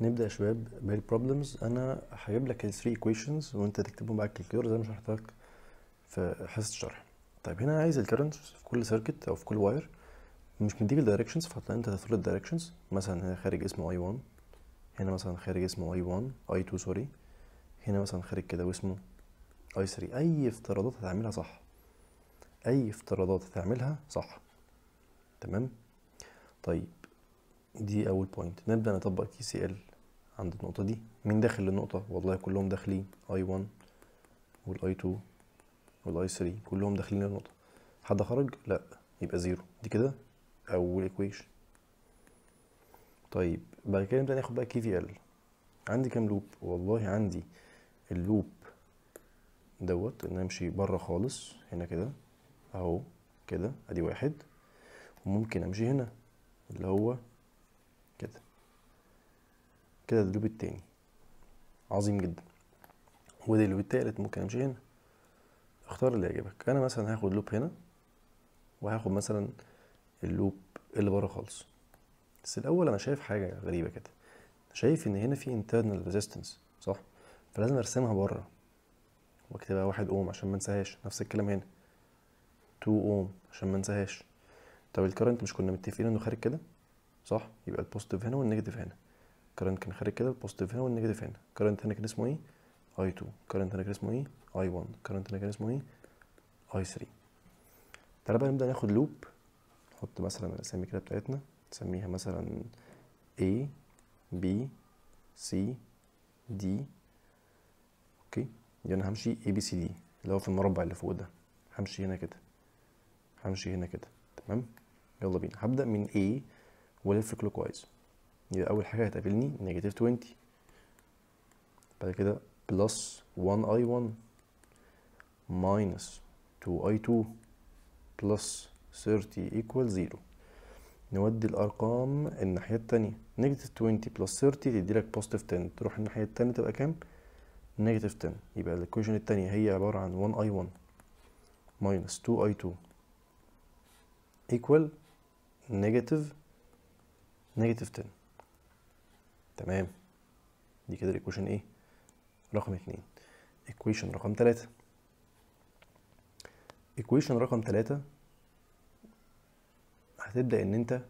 نبدأ يا شباب بالبروبلمز انا هجيب لك ال 3 equations وانت تكتبهم بقى على الكالكوليتر زي ما شرحت لك في حصة الشرح طيب هنا عايز الكرنت في كل سيركت او في كل واير مش مديك الدايركشنز فهتلاقي انت تدخل الدايركشنز مثلا هنا خارج اسمه I1 هنا مثلا خارج اسمه I1 I2 سوري هنا مثلا خارج كده واسمه I3 اي افتراضات هتعملها صح اي افتراضات هتعملها صح تمام طيب دي اول بوينت نبدا نطبق كي سي ال عند النقطه دي مين داخل للنقطه والله كلهم داخلين اي 1 والاي 2 والاي 3 كلهم داخلين للنقطه حد خرج لا يبقى زيرو دي كده اول ايكويشن طيب بعد كده نبدا ناخد بقى كي في ال عندي كام لوب والله عندي اللوب دوت ان امشي بره خالص هنا كده اهو كده ادي واحد وممكن امشي هنا اللي هو كده كده اللوب التاني عظيم جدا وده اللوب التالت ممكن امشي هنا اختار اللي يعجبك انا مثلا هاخد لوب هنا وهاخد مثلا اللوب اللي بره خالص بس الاول انا شايف حاجه غريبه كده شايف ان هنا في internal resistance صح فلازم ارسمها بره واكتبها واحد اوم عشان ما انساهاش نفس الكلام هنا 2 اوم عشان ما انساهاش طب الكرنت مش كنا متفقين انه خارج كده صح يبقى البوزيتيف هنا والنيجاتيف هنا الكرنت كان خارج كده البوزيتيف هنا والنيجاتيف هنا الكرنت هنا كان اسمه ايه اي 2 الكرنت هنا كان اسمه ايه اي 1 الكرنت هنا كان اسمه ايه اي 3 تعالى بقى نبدا ناخد لوب نحط مثلا الاسامي كده بتاعتنا نسميها مثلا A B C D اوكي دي انا همشي A B C D اللي هو في المربع اللي فوق ده همشي هنا كده همشي هنا كده تمام يلا بينا هبدأ من A والف كلوك وايز يبقى أول حاجة هتقابلني نيجاتيف 20 بعد كده بلس 1 I 1 ماينس 2 I 2 بلس 30 equal 0 نودي الأرقام الناحية التانية نيجاتيف 20 بلس 30 تدي لك بوزيتيف 10 تروح الناحية التانية تبقى كام؟ نيجاتيف 10 يبقى الإيكويشن التانية هي عبارة عن 1 I 1 minus 2 I 2 equal negative negative 10 تمام دي كده الايكويشن ايه رقم اتنين ايكويشن رقم تلاتة ايكويشن رقم تلاتة هتبدأ ان انت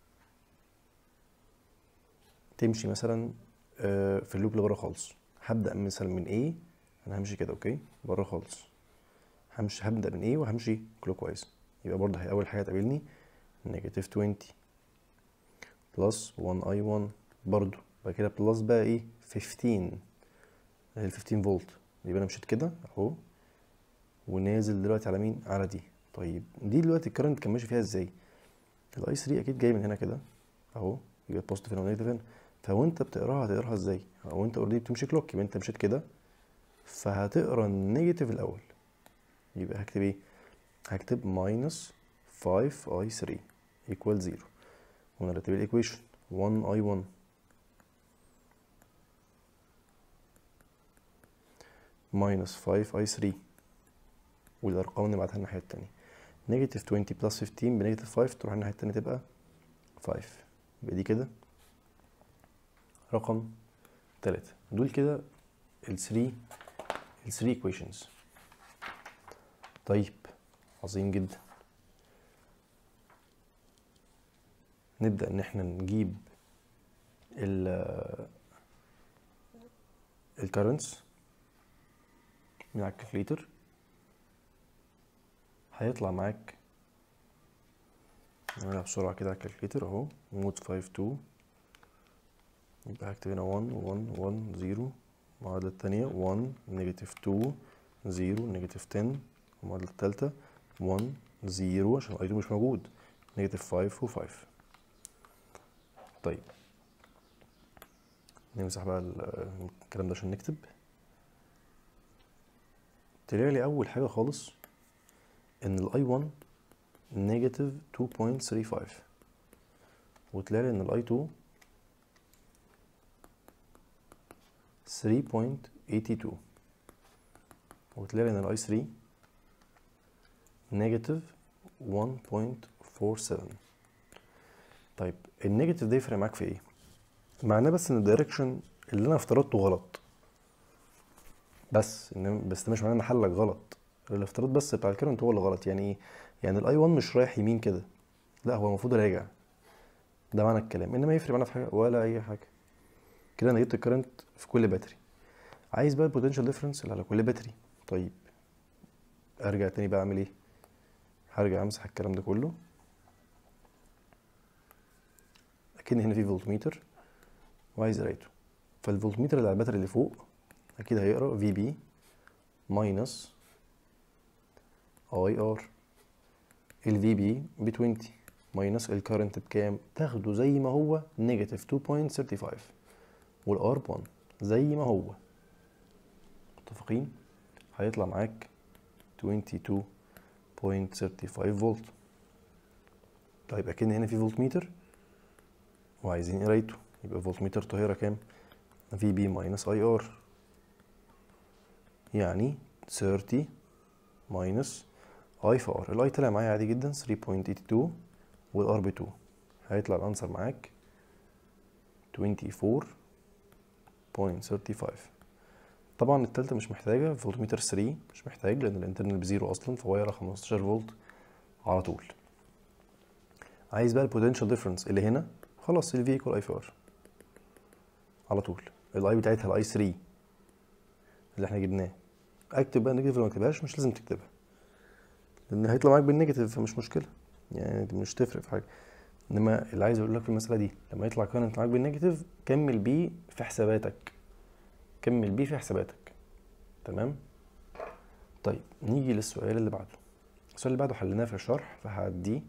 تمشي مثلا آه، في اللوب اللي بره خالص هبدأ مثلا من A انا همشي كده اوكي بره خالص همشي هبدأ من A وهمشي كلوك وايز يبقى برضه هي أول حاجة تقابلني نيجاتيف 20 بلس 1 اي 1 برضه بعد كده بلس بقى ايه 15 اللي هي ال 15 فولت يبقى انا مشيت كده اهو ونازل دلوقتي على مين على دي طيب دي دلوقتي الكرنت كان ماشي فيها ازاي الاي 3 اكيد جاي من هنا كده اهو يبقى بوزيتيف هنا ونيجاتيف هنا فوانت بتقراها هتقراها ازاي او انت اوريدي بتمشي كلوك يبقى انت مشيت كده فهتقرا النيجاتيف الاول يبقى هكتب ايه هكتب minus 5i3 equal 0 ونرتب الايكويشن 1i1 minus 5i3 والارقام نبعتها الناحيه التانية نيجاتيف 20 بلس 15 بنيجاتيف 5 تروح الناحيه التانية تبقى 5 يبقى دي كده رقم 3 دول كده ال 3 ال 3 equations طيب عظيم جدا نبدأ إن احنا نجيب ال الكرنتس من على الكالكليتر هيطلع معاك نعملها بسرعة كده على الكالكليتر اهو مود 5 2 يبقى هكتب هنا 1 1 1 0 المعادلة التانية 1 نيجاتيف 2 0 نيجاتيف 10 المعادلة التالتة 1 0 عشان الاي 2 مش موجود نيجاتيف 5 و 5 طيب نمسح بقى ال- الكلام ده عشان نكتب طلع لي اول حاجة خالص ان الاي 1 نيجاتيف 2.35 وطلع لي ان الاي 2 3.82 وطلع لي ان الاي 3 نيجاتيف 1.47 طيب النيجاتيف ده يفرق معاك في ايه معناه بس ان الدايركشن اللي انا افترضته غلط بس إن بس ده مش معناه ان حلك غلط الافتراض بس بتاع الكرنت هو اللي غلط يعني ايه يعني الاي 1 مش رايح يمين كده لا هو المفروض راجع ده معنى الكلام انما يفرق معانا في حاجه ولا اي حاجه كده انا جبت الكرنت في كل باتري عايز بقى البوتنشال ديفرنس اللي على كل باتري طيب ارجع تاني بقى اعمل ايه هرجع امسح الكلام ده كله اكن هنا في فولتميتر وعايز قرايته فالفولتميتر اللي على الباتري اللي فوق اكيد هيقرا في بي ماينس اي ار الفي بي ب 20 ماينس الكرنت بكام تاخده زي ما هو نيجاتيف 2.35 والار 1 زي ما هو متفقين هيطلع معاك 22.35 فولت طيب اكن هنا في فولت ميتر وعايزين قرايته يبقى فولت ميتر طاهرة كام في بي ماينس اي ار يعني 30 ماينس اي في ار الاي طلع معايا عادي جدا 3.82 والار ب 2 هيطلع الانسر معاك 24.35 طبعا التالتة مش محتاجة فولتميتر 3 مش محتاج لأن الانترنال بزيرو أصلا فهو يقرا 15 فولت على طول عايز بقى البوتنشال ديفرنس اللي هنا خلاص ال V ايكوال اي في ار على طول الاي بتاعتها الاي 3 اللي احنا جبناه اكتب بقى نيجاتيف ولا ما اكتبهاش مش لازم تكتبها لان هيطلع معاك بالنيجاتيف فمش مشكله يعني دي مش تفرق في حاجه انما اللي عايز اقول لك في المساله دي لما يطلع كارنت معاك بالنيجاتيف كمل بيه في حساباتك كمل بيه في حساباتك تمام طيب نيجي للسؤال اللي بعده السؤال اللي بعده حليناه في الشرح فهعديه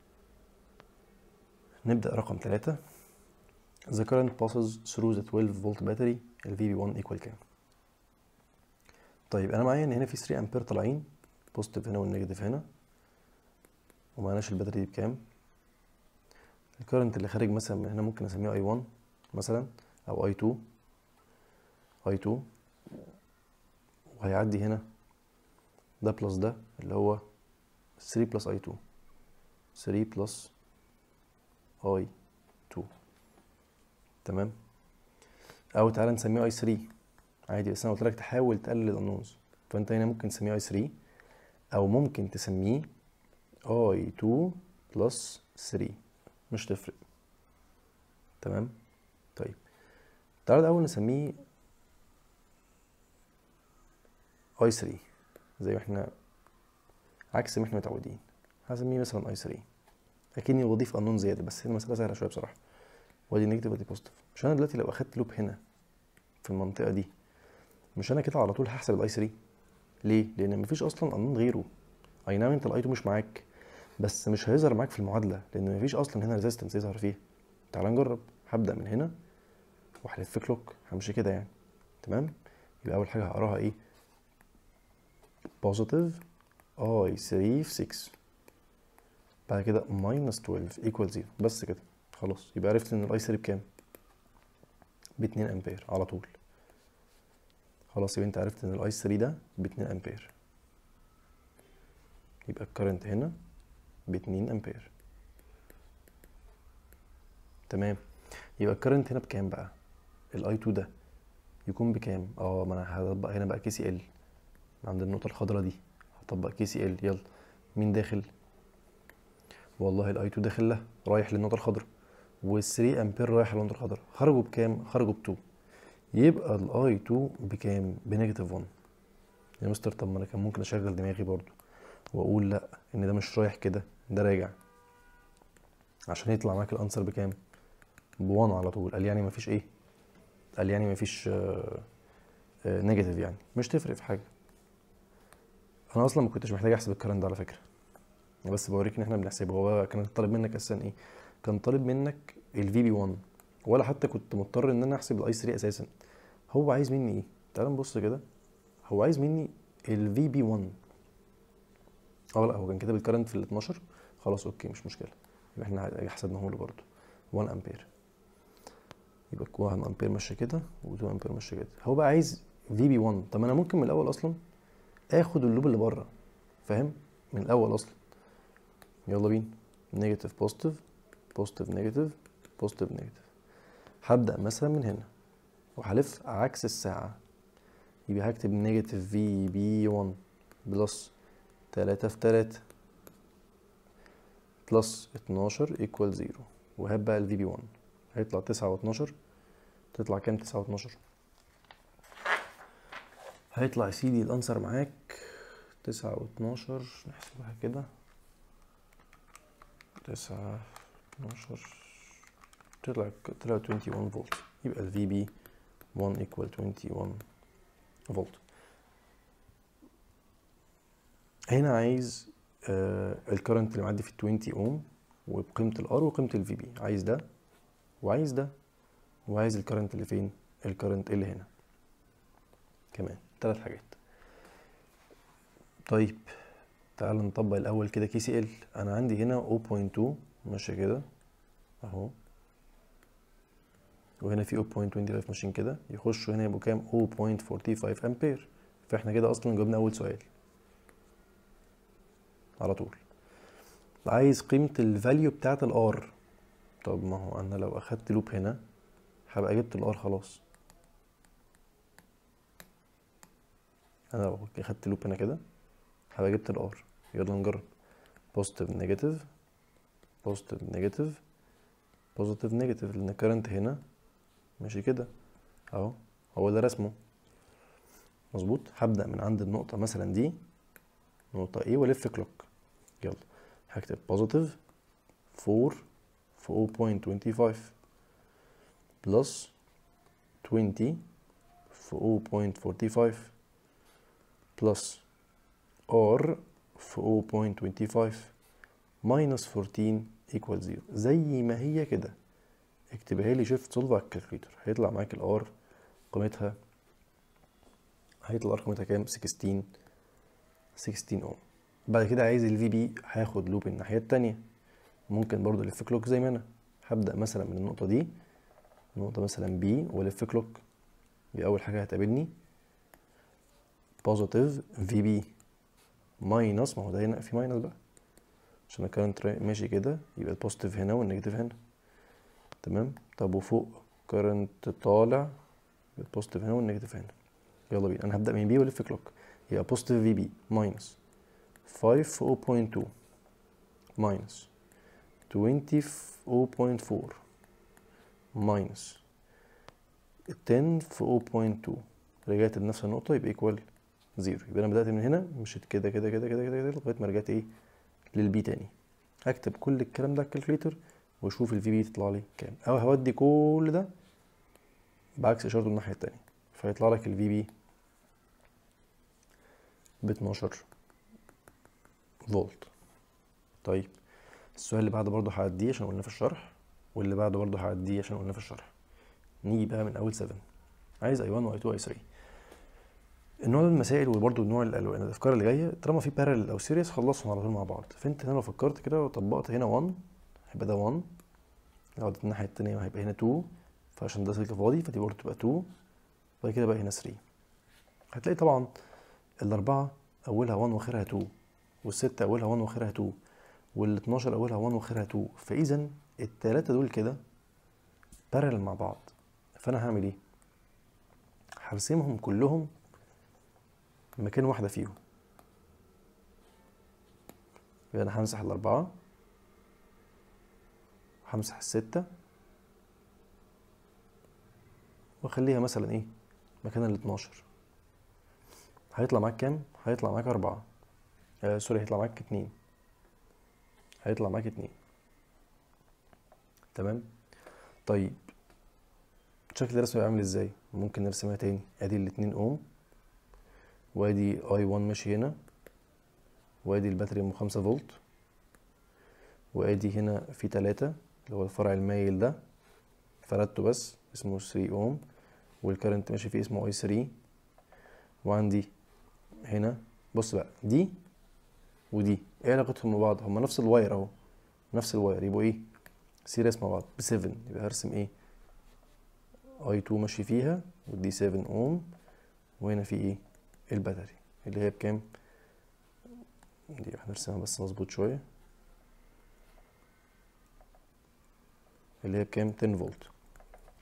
نبدأ رقم ثلاثة The current passes through the 12 volt battery ال VB1 equal كام طيب انا معايا ان هنا في 3 امبير طالعين بوزيتيف هنا والنيجاتيف هنا ومعناش الباتري دي بكام الكرنت اللي خارج مثلا من هنا ممكن اسميه اي 1 مثلا او اي 2 اي 2 وهيعدي هنا ده بلس ده اللي هو 3 بلس اي 2 3 بلس اي 2 تمام او تعالى نسميه اي 3 عادي بس انا قلت لك تحاول تقلل الانونز فانت هنا ممكن تسميه اي 3 او ممكن تسميه اي 2 بلس 3 مش تفرق تمام طيب تعالى الاول نسميه اي 3 زي ما احنا عكس ما احنا متعودين هسميه مثلا اي 3 اكني بضيف انون زياده بس هي المساله سهله شويه بصراحه وادي نيجاتيف وادي بوزيتيف مش انا دلوقتي لو اخدت لوب هنا في المنطقه دي مش انا كده على طول هحسب الاي 3 ليه لان مفيش اصلا انون غيره اي نعم انت الاي 2 مش معاك بس مش هيظهر معاك في المعادله لان مفيش اصلا هنا ريزيستنس يظهر فيها تعال نجرب هبدا من هنا وهلف كلوك همشي كده يعني تمام يبقى اول حاجه هقراها ايه بوزيتيف اي 3 في 6 بعد كده ماينس 12 ايكوال 0 بس كده خلاص يبقى عرفت ان الاي 3 بكام ب 2 امبير على طول خلاص يبقى انت عرفت ان الاي 3 ده ب 2 امبير يبقى الكرنت هنا ب 2 امبير تمام يبقى الكرنت هنا بكام بقى الاي 2 ده يكون بكام اه ما انا هطبق هنا بقى كي سي ال عند النقطه الخضراء دي هطبق كي سي ال يلا مين داخل والله الاي 2 داخل له رايح للنقطه الخضراء وال 3 امبير رايح للنقطه الخضراء خرجوا بكام خرجوا ب 2 يبقى الاي 2 بكام بنيجاتيف 1 يا مستر طب ما انا كان ممكن اشغل دماغي برضو واقول لا ان ده مش رايح كده ده راجع عشان يطلع معاك الانسر بكام ب 1 على طول قال يعني مفيش ايه قال يعني مفيش نيجاتيف يعني مش تفرق في حاجه انا اصلا ما كنتش محتاج احسب الكلام ده على فكره أنا بس بوريك ان احنا بنحسبه هو كان طالب منك اساسا ايه كان طالب منك الفي بي 1 ولا حتى كنت مضطر ان انا احسب الاي 3 اساسا هو عايز مني ايه تعال نبص كده هو عايز مني الفي بي 1 اه لا هو كان كاتب الكرنت في ال 12 خلاص اوكي مش مشكله يبقى احنا حسبناه له برضه 1 امبير يبقى 1 امبير ماشي كده و2 امبير ماشي كده هو بقى عايز في بي 1 طب انا ممكن من الاول اصلا اخد اللوب اللي بره فاهم من الاول اصلا يلا بينا نيجاتيف بوزيتيف بوزيتيف نيجاتيف بوزيتيف نيجاتيف هبدأ مثلا من هنا وهلف عكس الساعة يبقى هكتب نيجاتيف في بي 1 بلس تلاتة في تلاتة بلس اتناشر ايكوال زيرو وهات بقى الفي بي 1 هيطلع تسعة واتناشر تطلع كام تسعة واتناشر هيطلع يا سيدي الانسر معاك تسعة واتناشر نحسبها كده تسعة اتناشر طلع طلع 21 فولت يبقى ال VB 1 equal 21 فولت هنا عايز آه الكرنت اللي معدي في 20 اوم وبقيمة الار وقيمة ال VB عايز ده وعايز ده وعايز الكرنت اللي فين الكرنت اللي هنا كمان ثلاث حاجات طيب تعال نطبق الاول كده كي سي ال انا عندي هنا 0.2 ماشي كده اهو وهنا في 0.25 ماشيين كده يخشوا هنا يبقوا كام 0.45 امبير فاحنا كده اصلا جاوبنا اول سؤال على طول عايز قيمة الفاليو بتاعت الار طب ما هو انا لو اخدت لوب هنا هبقى جبت الار خلاص انا لو اخدت لوب هنا كده هبقى جبت الار يلا نجرب بوزيتيف نيجاتيف بوزيتيف نيجاتيف بوزيتيف نيجاتيف لان الكرنت هنا ماشي كده اهو هو ده رسمه مظبوط هبدأ من عند النقطة مثلا دي نقطة A والف كلوك يلا هكتب بوزيتيف 4 في 0.25 بلس 20 في 0.45 بلس R في 0.25 minus 14 equal 0 زي ما هي كده اكتبها لي شيفت سولف على الكالكوليتر هيطلع معاك الار قيمتها هيطلع الار قيمتها كام 16 16 اوم بعد كده عايز الفي بي هاخد لوب الناحيه التانية ممكن برضو الف كلوك زي ما انا هبدا مثلا من النقطه دي نقطه مثلا بي والف كلوك دي اول حاجه هتقابلني بوزيتيف في بي ماينس ما هو ده هنا في ماينس بقى عشان الكرنت ماشي كده يبقى البوزيتيف هنا والنيجاتيف هنا تمام طب وفوق كرنت طالع البوزيتيف هنا والنيجاتيف هنا يلا بينا انا هبدا من بي والف كلوك يبقى بوزيتيف في بي ماينس 5 في 0.2 ماينس 20 في 0.4 ماينس 10 في 0.2 رجعت لنفس النقطة يبقى ايكوال زيرو يبقى انا بدأت من هنا مشيت كده كده كده كده كده لغاية ما رجعت ايه للبي تاني هكتب كل الكلام ده على الكالكوليتر واشوف الفي بي تطلع لي كام او هودي كل ده بعكس اشارته الناحية التانية فيطلع لك الفي بي ب 12 فولت طيب السؤال اللي بعده برضه هعديه عشان قلنا في الشرح واللي بعده برضه هعديه عشان قلنا في الشرح نيجي بقى من اول 7 عايز اي 1 واي 2 واي 3 النوع ده من المسائل وبرضه النوع الالوان الافكار اللي جايه طالما في بارل او سيريس خلصهم على طول مع بعض فانت هنا لو فكرت كده وطبقت هنا 1 هيبقى ده 1 لو عدت الناحيه التانية هيبقى هنا 2 فعشان ده سلك فاضي فدي برضه تبقى 2 بعد كده بقى هنا 3 هتلاقي طبعا الأربعة أولها 1 وآخرها 2 والستة أولها 1 وآخرها 2 وال 12 أولها 1 وآخرها 2 فإذا التلاتة دول كده بارل مع بعض فأنا هعمل إيه؟ هرسمهم كلهم مكان واحدة فيهم يبقى أنا همسح الأربعة وهمسح الستة وأخليها مثلا إيه مكان ال 12 هيطلع معاك كام؟ هيطلع معاك أربعة آه سوري هيطلع معاك اتنين هيطلع معاك اتنين تمام طيب شكل الرسمة عامل ازاي ممكن نرسمها تاني ادي الاتنين اوم وادي اي 1 ماشي هنا وادي الباتري ام خمسة فولت وادي هنا في تلاتة اللي هو الفرع المايل ده فردته بس اسمه 3 اوم والكرنت ماشي فيه اسمه اي 3 وعندي هنا بص بقى دي ودي ايه علاقتهم ببعض هما نفس الواير اهو نفس الواير يبقوا ايه سيريس مع بعض ب 7 يبقى هرسم ايه اي 2 ماشي فيها ودي 7 اوم وهنا في ايه الباتري اللي هي بكام دي هنرسمها بس مظبوط شويه اللي هي بكام 10 فولت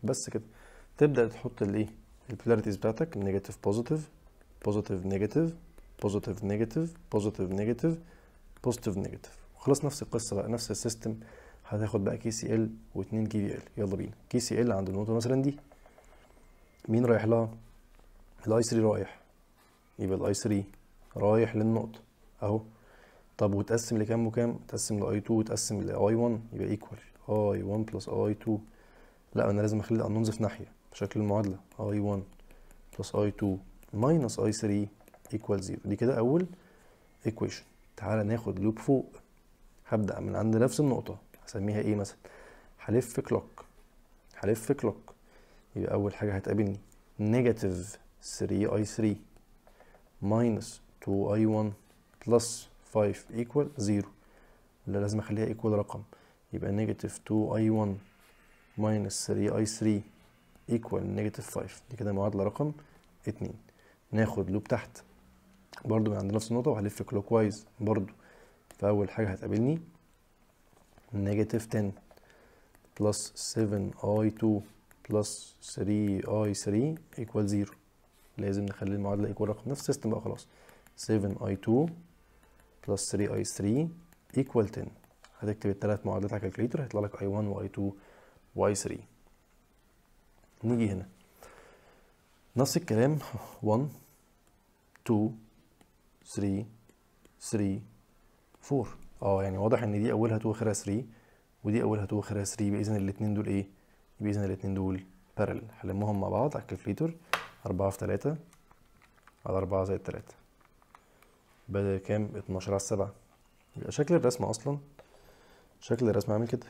بس كده تبدا تحط الايه البولاريتيز بتاعتك نيجاتيف بوزيتيف بوزيتيف نيجاتيف بوزيتيف نيجاتيف بوزيتيف نيجاتيف بوزيتيف نيجاتيف خلاص نفس القصه بقى نفس السيستم هتاخد بقى كي سي ال و2 كي في ال يلا بينا كي سي ال عند النقطه مثلا دي مين رايح لها الاي 3 رايح يبقى الاي 3 رايح للنقطه اهو طب وتقسم لكام وكام تقسم لاي 2 وتقسم لاي 1 يبقى ايكوال اي 1 بلس اي 2 لا انا لازم اخلي الانونز في ناحيه شكل المعادله اي 1 بلس اي 2 ماينس اي 3 ايكوال 0 دي كده اول ايكويشن تعالى ناخد لوب فوق هبدا من عند نفس النقطه هسميها ايه مثلا هلف كلوك هلف كلوك يبقى اول حاجه هتقابلني نيجاتيف 3 اي 3 ماينس 2 اي 1 بلس 5 ايكوال 0 اللي لازم اخليها ايكوال رقم يبقى نيجاتيف 2 اي 1 ماينس 3 اي 3 ايكوال نيجاتيف 5 دي كده معادله رقم 2 ناخد لوب تحت برضو من عند نفس النقطه وهلف كلوك وايز برضو فاول حاجه هتقابلني نيجاتيف 10 بلس 7 اي 2 بلس 3 اي 3 ايكوال 0 لازم نخلي المعادله ايكوال رقم نفس السيستم بقى خلاص 7 اي 2 بلس 3 اي 3 ايكوال 10 هتكتب الثلاث معادلات على الكالكليتر هيطلع لك اي 1 واي 2 واي 3 نيجي هنا نفس الكلام 1 2 3 3 4 اه يعني واضح ان دي اولها 2 واخرها 3 ودي اولها 2 واخرها 3 يبقى اذا الاثنين دول ايه يبقى اذا الاثنين دول بارل هلمهم مع بعض على الكالكليتر 4 في 3 على 4 زائد 3 بدا كام 12 على 7 يبقى شكل الرسمة اصلا شكل الرسمة عامل كده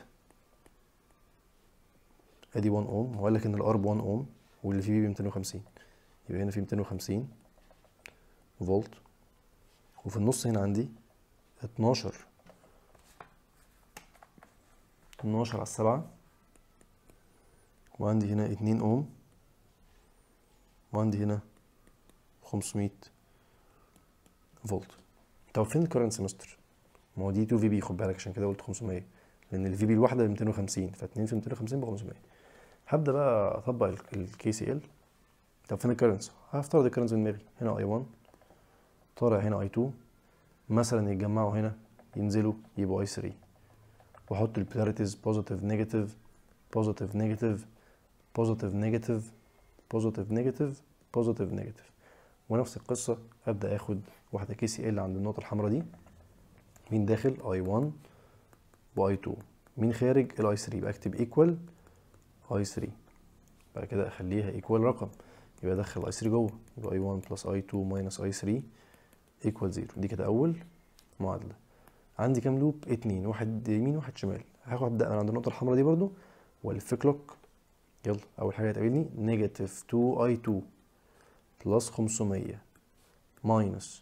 ادي 1 اوم هو قال لك ان الار ب 1 اوم واللي فيه ب 250 يبقى هنا في 250 فولت وفي النص هنا عندي 12 12 على 7 وعندي هنا 2 اوم وعندي هنا 500 فولت طب فين الكرنت سمستر ما هو دي 2 في بي خد بالك عشان كده قلت 500 لان الفي بي الواحده ب 250 ف2 في 250 ب 500 هبدا بقى اطبق الكي سي ال طب فين الكرنتس هفترض الكرنتس في دماغي هنا اي 1 طالع هنا اي 2 مثلا يتجمعوا هنا ينزلوا يبقوا اي 3 واحط البولاريتيز بوزيتيف نيجاتيف بوزيتيف نيجاتيف بوزيتيف نيجاتيف بوزيتيف نيجاتيف بوزيتيف نيجاتيف ونفس القصه ابدا اخد واحده كي سي ال عند النقطه الحمراء دي مين داخل اي 1 واي 2 مين خارج الاي 3 يبقى اكتب ايكوال اي 3 بعد كده اخليها ايكوال رقم يبقى ادخل اي 3 جوه يبقى اي 1 بلس اي 2 ماينس اي 3 ايكوال 0 دي كده اول معادله عندي كام لوب اتنين واحد يمين واحد شمال هاخد ابدا من عند النقطه الحمراء دي برضو والف كلوك يلا اول حاجه هتقابلني نيجاتيف 2 اي 2 بلس 500 ماينس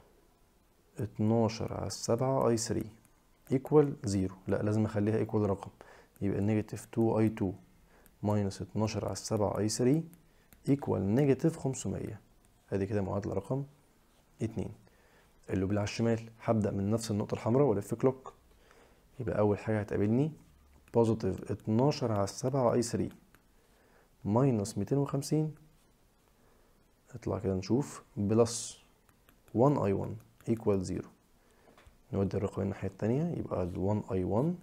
12 على 7 اي 3 ايكوال 0 لا لازم اخليها ايكوال رقم يبقى نيجاتيف 2 اي 2 ماينس 12 على 7 اي 3 ايكوال نيجاتيف 500 ادي كده معادله رقم 2 اللوب اللي على الشمال هبدا من نفس النقطه الحمراء والف كلوك يبقى اول حاجه هتقابلني بوزيتيف 12 على 7 اي 3 ماينس 250 اطلع كده نشوف بلس 1 اي 1 ايكوال 0 نودي الرقم الناحية التانية يبقى ال 1 اي 1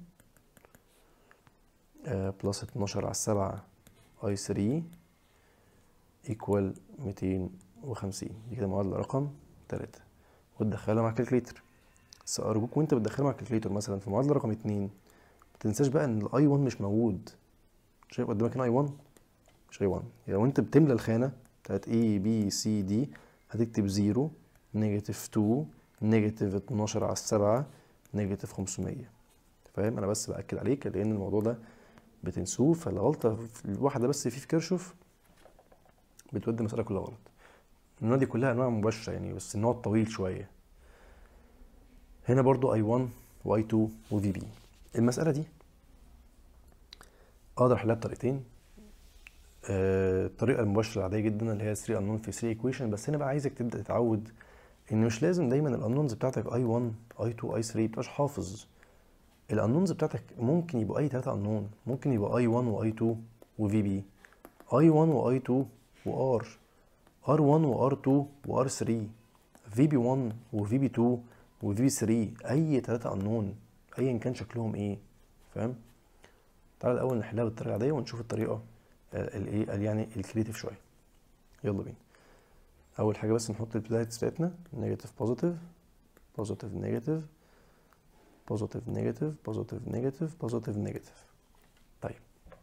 بلس 12 على 7 اي 3 ايكوال 250 دي كده معادلة رقم 3 وتدخلها مع الكالكليتر بس ارجوك وانت بتدخلها مع الكالكليتر مثلا في معادلة رقم 2 متنساش بقى ان الاي 1 مش موجود شايف قدامك هنا اي 1 مش اي 1 يعني لو انت بتملى الخانة بتاعت A B C D هتكتب 0 نيجاتيف 2 نيجاتيف 12 على السبعة نيجاتيف 500 فاهم انا بس باكد عليك لان الموضوع ده بتنسوه فالغلطه الواحده بس فيه في كيرشوف بتودي المساله كلها غلط النوع دي كلها انواع مباشره يعني بس النوع الطويل شويه هنا برضو اي 1 واي 2 وفي بي المساله دي اقدر احلها بطريقتين آه، الطريقه المباشره العاديه جدا اللي هي 3 انون في 3 ايكويشن بس هنا بقى عايزك تبدا تتعود ان مش لازم دايما الانونز بتاعتك اي 1 اي 2 اي 3 متبقاش حافظ الانونز بتاعتك ممكن يبقوا اي 3 انون ممكن يبقى اي 1 واي 2 وفي بي اي 1 واي 2 وار ار 1 وار 2 وار 3 في بي 1 وفي بي 2 وفي بي 3 اي ثلاثه انون ايا كان شكلهم ايه فاهم تعال الاول نحلها بالطريقه العاديه ونشوف الطريقه الايه يعني الكريتيف شويه يلا بينا اول حاجه بس نحط البلايتس بتاعتنا نيجاتيف بوزيتيف بوزيتيف نيجاتيف بوزيتيف نيجاتيف بوزيتيف نيجاتيف بوزيتيف نيجاتيف طيب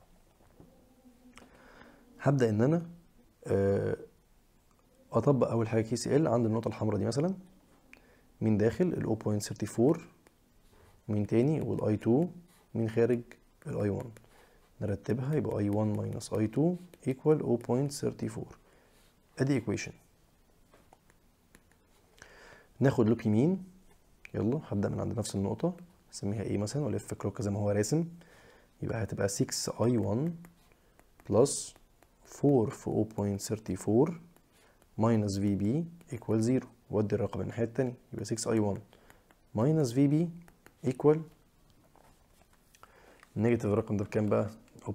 هبدا ان انا اطبق اول حاجه كي سي ال عند النقطه الحمراء دي مثلا مين داخل ال 0.34 مين تاني والاي 2 مين خارج الاي 1 نرتبها يبقى اي 1 minus اي 2 equal 0.34 ادي ايكويشن ناخد لوب يمين يلا هبدأ من عند نفس النقطة اسميها ايه مثلا والف كلوك زي ما هو راسم يبقى هتبقى 6 اي 1 بلس 4 في 0.34 minus VB equal 0 ودي الرقم الناحية التانية يبقى 6 اي 1 minus VB equal نيجاتيف الرقم ده بكام بقى 0.4 0.34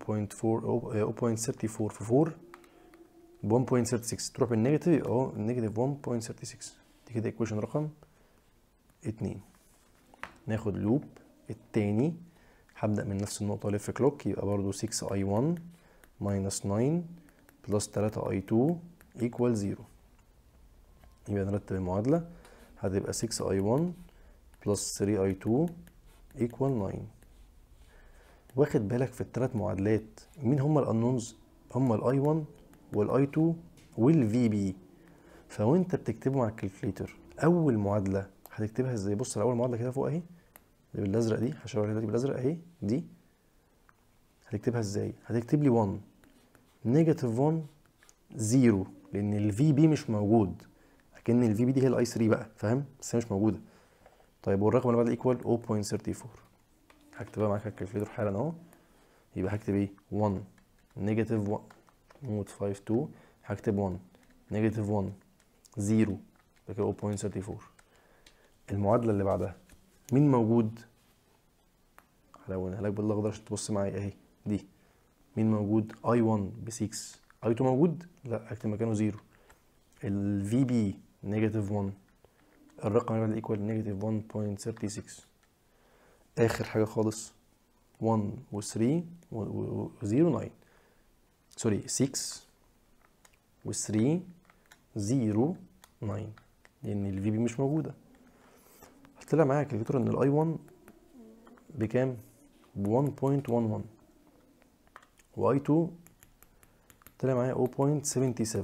في 4 ب 1.36 تروح بالنيجاتيف يبقى اهو النيجاتيف 1.36 دي كده ايكويشن رقم اتنين ناخد لوب التاني هبدأ من نفس النقطة الف كلوك يبقى برضو 6 اي 1 minus 9 بلس 3 اي 2 equal 0 يبقى نرتب المعادلة هتبقى 6 اي 1 بلس 3 اي 2 equal 9 واخد بالك في الثلاث معادلات مين هما الانونز هما الاي 1 والاي 2 والفي بي فوانت بتكتبه مع الكالكليتر اول معادله هتكتبها ازاي بص على اول معادله كده فوق اهي اللي بالازرق دي هشاور دلوقتي بالازرق اهي دي هتكتبها ازاي هتكتب لي 1 نيجاتيف 1 0 لان الفي بي مش موجود اكن الفي بي دي هي الاي 3 بقى فاهم بس هي مش موجوده طيب والرقم اللي بعد ايكوال 0.34 هكتبها معاك على الكالكليتر حالا اهو يبقى هكتب ايه 1 نيجاتيف 1 نوت 52 هكتب 1 نيجاتيف 1 0 ده كده 0.34 المعادلة اللي بعدها مين موجود؟ هلونها لك بالاخضر عشان تبص معايا اهي دي مين موجود؟ اي 1 ب 6 اي 2 موجود؟ لا اكتب مكانه 0 الفي بي نيجاتيف 1 الرقم اللي بعد ايكوال نيجاتيف 1.36 اخر حاجة خالص 1 و 3 و 0 9 سوري 6 و 3 0 9 لان الفي بي مش موجوده طلع معايا كالكوليتر ان الاي 1 بكام ب 1.11 واي 2 طلع معايا 0.77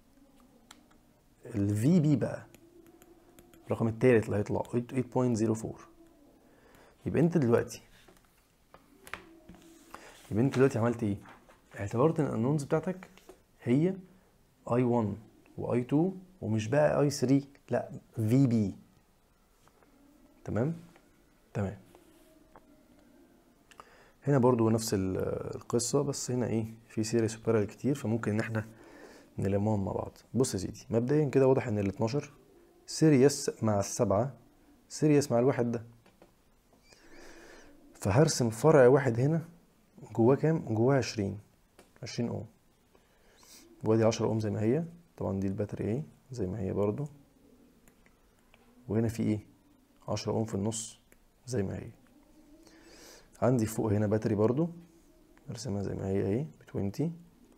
الفي بي بقى الرقم التالت اللي هيطلع 8.04 يبقى انت دلوقتي يبقى انت دلوقتي عملت ايه اعتبرت ان الانونز بتاعتك هي اي 1 واي 2 ومش بقى اي 3 لا في بي تمام تمام هنا برضو نفس القصة بس هنا ايه في سيريس وبارل كتير فممكن ان احنا نلمهم مع بعض بص يا سيدي مبدئيا كده واضح ان ال 12 سيريس مع السبعة سيريس مع الواحد ده فهرسم فرع واحد هنا جواه كام جواه 20 20 اوم وادي 10 اوم زي ما هي طبعا دي الباتري ايه زي ما هي برضو وهنا في ايه 10 اوم في النص زي ما هي عندي فوق هنا باتري برضو ارسمها زي ما هي اهي ب 20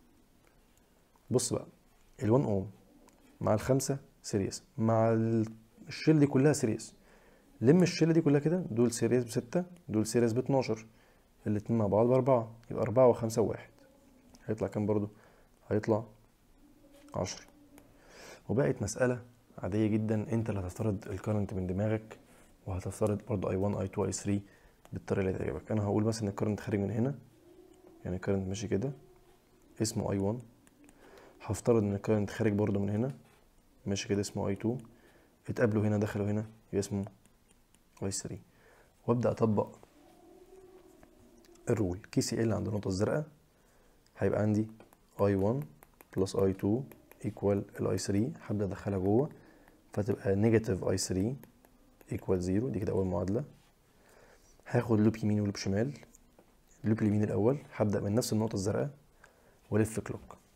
بص بقى ال 1 اوم مع الخمسة سيريس مع الشيل دي كلها سيريس لم الشيل دي كلها كده دول سيريس بستة دول سيريس ب 12 الاتنين مع بعض بأربعة يبقى أربعة وخمسة وواحد هيطلع كام برضو؟ هيطلع عشرة وبقت مسألة عادية جدا انت اللي هتفترض الكرنت من دماغك وهتفترض برضو اي 1 اي 2 اي 3 بالطريقة اللي تعجبك انا هقول مثلا ان الكرنت خارج من هنا يعني الكرنت ماشي كده اسمه اي 1 هفترض ان الكرنت خارج برضو من هنا ماشي كده اسمه اي 2 اتقابلوا هنا دخلوا هنا يبقى اسمه اي 3 وابدا اطبق الرول كي سي ال عند النقطة الزرقاء هيبقى عندي اي 1 بلس اي 2 ايكوال الاي 3 هبدا ادخلها جوه فتبقى نيجاتيف اي 3 ايكوال 0 دي كده اول معادله هاخد لوب يمين ولوب شمال اللوب اليمين الاول هبدا من نفس النقطه الزرقاء والف كلوك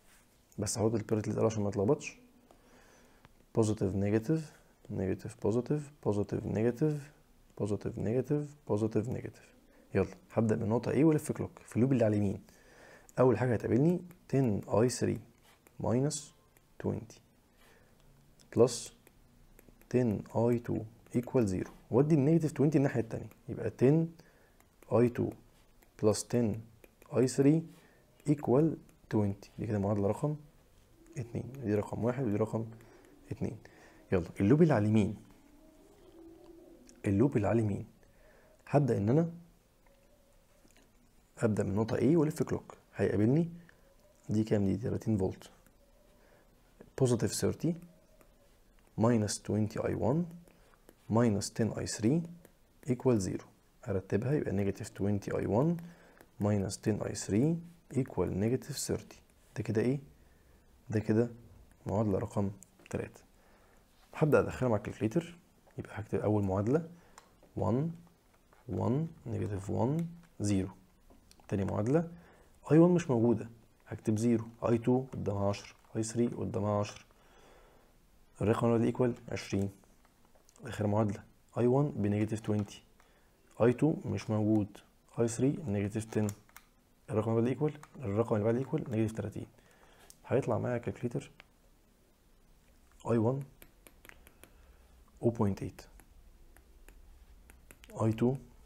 بس هحط البيرت اللي عشان ما اتلخبطش بوزيتيف نيجاتيف نيجاتيف بوزيتيف بوزيتيف نيجاتيف بوزيتيف نيجاتيف بوزيتيف نيجاتيف يلا هبدأ من نقطة A والف كلوك في اللوب اللي على اليمين أول حاجة هتقابلني 10 I 3 minus 20 plus 10 I 2 equal 0 وادي النيجاتيف 20 الناحية التانية يبقى 10 I 2 plus 10 I 3 equal 20 دي كده معادلة رقم اتنين دي رقم واحد ودي رقم اتنين يلا اللوب اللي على اليمين اللوب اللي على اليمين هبدأ إن أنا أبدأ من نقطة A وألف كلوك هيقابلني دي كام دي 30 فولت بوزيتيف 30 minus 20 I1 minus 10 I3 equal 0 هرتبها يبقى نيجاتيف 20 I1 minus 10 I3 equal نيجاتيف 30 ده كده ايه؟ ده كده معادلة رقم 3 هبدأ أدخلها مع الكالكليتر يبقى هكتب أول معادلة 1 1 نيجاتيف 1 0 تاني معادلة I1 مش موجودة هكتب 0 I2 قدامها 10 I3 قدامها 10 الرقم اللي ايكوال 20 آخر معادلة I1 بنيجاتيف 20 I2 مش موجود I3 نيجاتيف 10 الرقم اللي ايكوال الرقم اللي بعد ايكوال نيجاتيف 30 هيطلع معايا كالكليتر I1 0.8 I2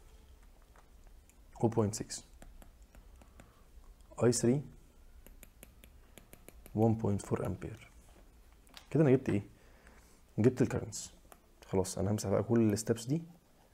0.6 I3 1.4 امبير كده انا جبت ايه جبت الكرنتس خلاص انا همسح بقى كل الستبس دي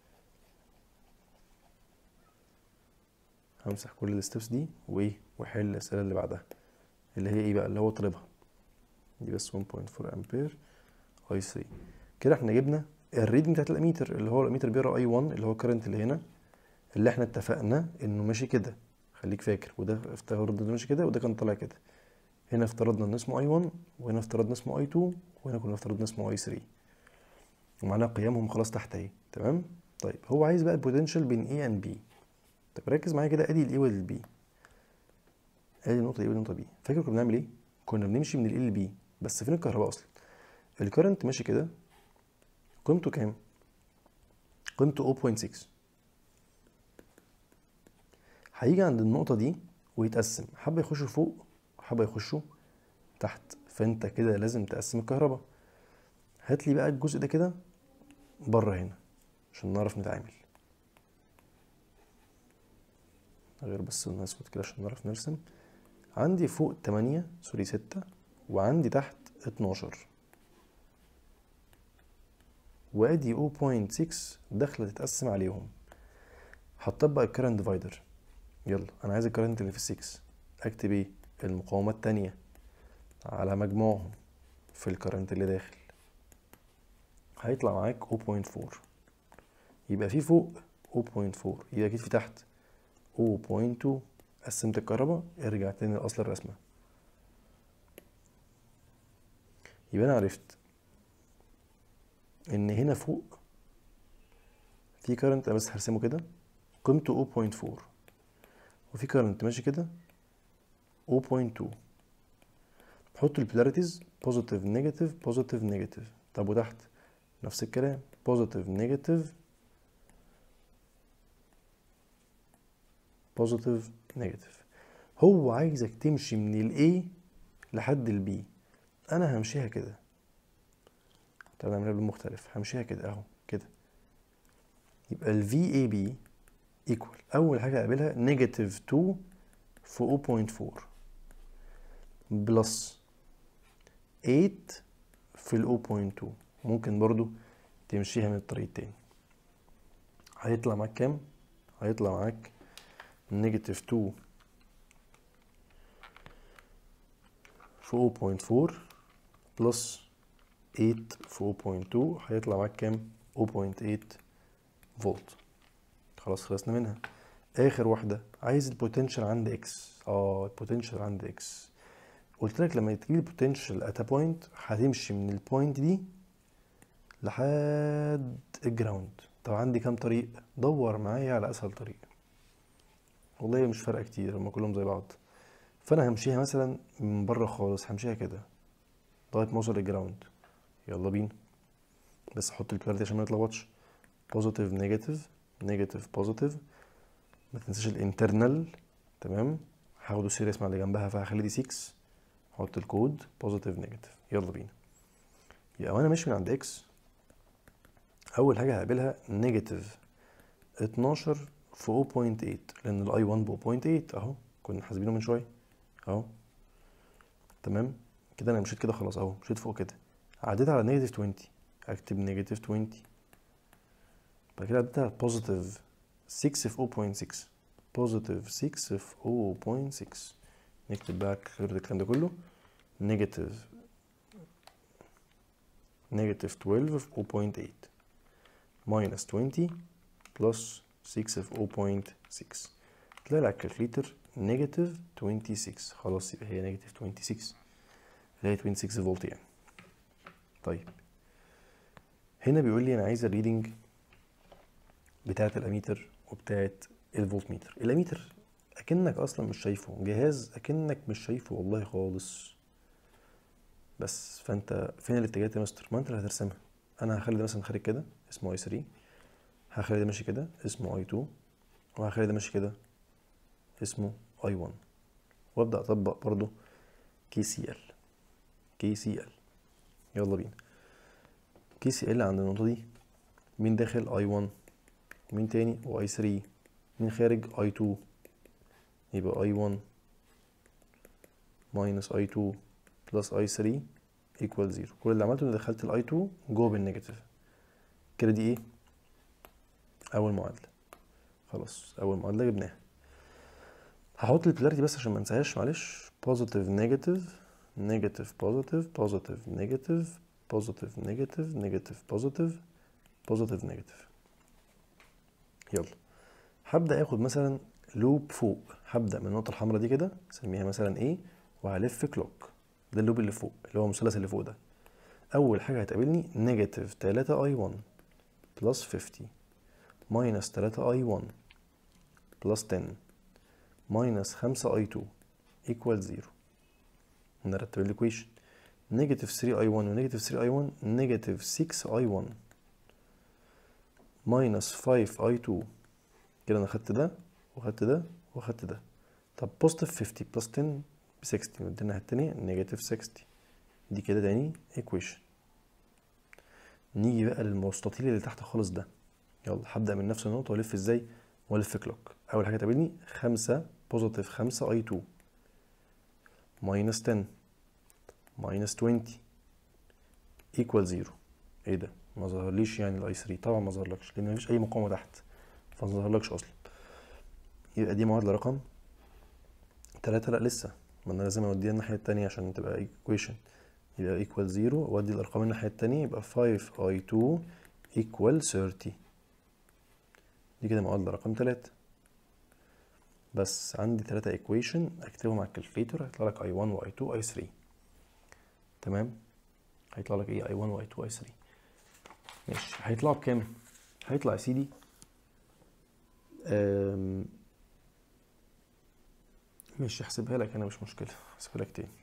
همسح كل الستبس دي وايه واحل الاسئله اللي بعدها اللي هي ايه بقى اللي هو طالبها دي بس 1.4 امبير اي 3 كده احنا جبنا الريدنج بتاعت الاميتر اللي هو الاميتر بيقرا اي 1 اللي هو الكرنت اللي هنا اللي احنا اتفقنا انه ماشي كده خليك فاكر وده افترضنا انه ماشي كده وده كان طالع كده هنا افترضنا ان اسمه اي 1 وهنا افترضنا اسمه اي 2 وهنا كنا افترضنا اسمه اي 3 ومعناها قيمهم خلاص تحت اهي تمام طيب هو عايز بقى البوتنشال بين اي اند بي طب ركز معايا كده ادي الاي والبي ادي النقطه دي والنقطه بي فاكر كنا بنعمل ايه كنا بنمشي من الاي للبي بس فين الكهرباء اصلا الكرنت ماشي كده قيمته كام قيمته 0.6 هيجي عند النقطه دي ويتقسم حبه يخشوا فوق وحبه يخشوا تحت فانت كده لازم تقسم الكهرباء هات لي بقى الجزء ده كده بره هنا عشان نعرف نتعامل غير بس نسكت كده عشان نعرف نرسم عندي فوق تمانية سوري ستة وعندي تحت اتناشر وادي 0.6 داخلة تتقسم عليهم هطبق الكرنت ديفايدر يلا انا عايز الكرنت اللي في 6 اكتب ايه المقاومة التانية على مجموعهم في الكرنت اللي داخل هيطلع معاك 0.4 يبقى في فوق 0.4 يبقى اكيد في تحت 0.2 قسمت الكهرباء ارجع تاني لاصل الرسمه يبقى انا عرفت ان هنا فوق في كارنت بس هرسمه كده قيمته 0.4 وفي كارنت ماشي كده 0.2 بحط البولاريتيز بوزيتيف نيجاتيف بوزيتيف نيجاتيف طب وتحت نفس الكلام بوزيتيف نيجاتيف بوزيتيف نيجاتيف هو عايزك تمشي من ال A لحد ال B انا همشيها كده تعالى نعملها بالمختلف همشيها كده اهو كده يبقى ال VAB equal اول حاجه اقابلها نيجاتيف 2 في 0.4 بلس 8 في ال 0.2 ممكن برضو تمشيها من الطريق التاني هيطلع معاك كام هيطلع معاك نيجاتيف 2 في 0.4 بلس 8 في 0.2 هيطلع معاك كام 0.8 فولت خلاص خلصنا منها اخر واحده عايز البوتنشال عند اكس اه البوتنشال عند اكس قلت لك لما تجيب البوتنشال ات بوينت هتمشي من البوينت دي لحد الجراوند طب عندي كام طريق دور معايا على اسهل طريق والله مش فارقه كتير هما كلهم زي بعض فانا همشيها مثلا من بره خالص همشيها كده لغايه ما اوصل للجراوند يلا بينا بس احط البولاريتي عشان ما نتلخبطش بوزيتيف نيجاتيف نيجاتيف بوزيتيف ما تنساش الانترنال تمام هاخده سيريس مع اللي جنبها فهخلي دي 6 احط الكود بوزيتيف نيجاتيف يلا بينا يبقى وانا ماشي من عند اكس اول حاجه هقابلها نيجاتيف 12 في 0.8 لان الاي 1 ب 0.8 اهو كنا حاسبينه من شويه اهو تمام كده انا مشيت كده خلاص اهو مشيت فوق كده عديت على نيجاتيف 20 اكتب نيجاتيف 20 بعد كده عديت على بوزيتيف 6 في 0.6 بوزيتيف 6 في 0.6 نكتب بقى غير الكلام ده كله نيجاتيف نيجاتيف 12 في 0.8 ماينس 20 بلس 6 في 0.6 تلاقي على الكالكليتر نيجاتيف 26 خلاص يبقى هي نيجاتيف 26 اللي هي 26 فولت يعني طيب هنا بيقول لي انا عايز الريدنج بتاعه الاميتر وبتاعه الفولت ميتر الاميتر اكنك اصلا مش شايفه جهاز اكنك مش شايفه والله خالص بس فانت فين الاتجاهات يا مستر ما انت اللي هترسمها انا هخلي ده مثلا خارج كده اسمه اي 3 هخلي ده ماشي كده اسمه اي 2 وهخلي ده ماشي كده اسمه اي 1 وابدا اطبق برضو كي سي ال كي سي ال يلا بينا كي سي ال عند النقطه دي مين داخل اي 1 مين تاني واي 3 مين خارج اي 2 يبقى اي 1 ماينس اي 2 بلس اي 3 ايكوال 0 كل اللي عملته اني دخلت الاي 2 جوه بالنيجاتيف كده دي ايه اول معادله خلاص اول معادله جبناها هحط البولاريتي بس عشان ما انساهاش معلش بوزيتيف نيجاتيف نيجاتيف بوزيتيف بوزيتيف نيجاتيف بوزيتيف نيجاتيف نيجاتيف بوزيتيف بوزيتيف نيجاتيف يلا هبدا اخد مثلا لوب فوق هبدا من النقطه الحمراء دي كده اسميها مثلا ايه وهلف كلوك ده اللوب اللي فوق اللي هو المثلث اللي فوق ده اول حاجه هتقابلني نيجاتيف 3 اي 1 بلس 50 ماينس 3 اي 1 بلس 10 ماينس 5 اي 2 ايكوال 0 نرتب الايكويشن نيجاتيف 3 اي 1 ونيجاتيف 3 اي 1 نيجاتيف 6 اي 1 ماينس 5 اي 2 كده انا خدت ده وخدت ده وخدت ده طب بوزيتيف 50 بلس 10 ب 60 ودي الناحيه التانية نيجاتيف 60 دي كده تاني ايكويشن نيجي بقى للمستطيل اللي تحت خالص ده يلا هبدأ من نفس النقطة والف ازاي والف كلوك أول حاجة تقابلني خمسة بوزيتيف خمسة اي 2 ماينس 10 ماينس 20 ايكوال 0 ايه ده ما ظهرليش يعني الاي 3 طبعا ما ظهرلكش لان مفيش اي مقاومه تحت فما ظهرلكش اصلا يبقى دي معادله رقم 3 لا لسه ما انا لازم اوديها الناحيه التانية عشان تبقى ايكويشن يبقى ايكوال 0 وادي الارقام الناحيه التانية يبقى 5 اي 2 ايكوال 30 دي كده معادله رقم 3 بس عندي 3 ايكويشن اكتبهم على الكالكليتر هيطلع لك اي 1 واي 2 اي 3 تمام هيطلع لك ايه اي 1 واي 2 اي 3 ماشي هيطلعوا بكام هيطلع يا سيدي أم... ماشي احسبها لك انا مش مشكله احسبها لك تاني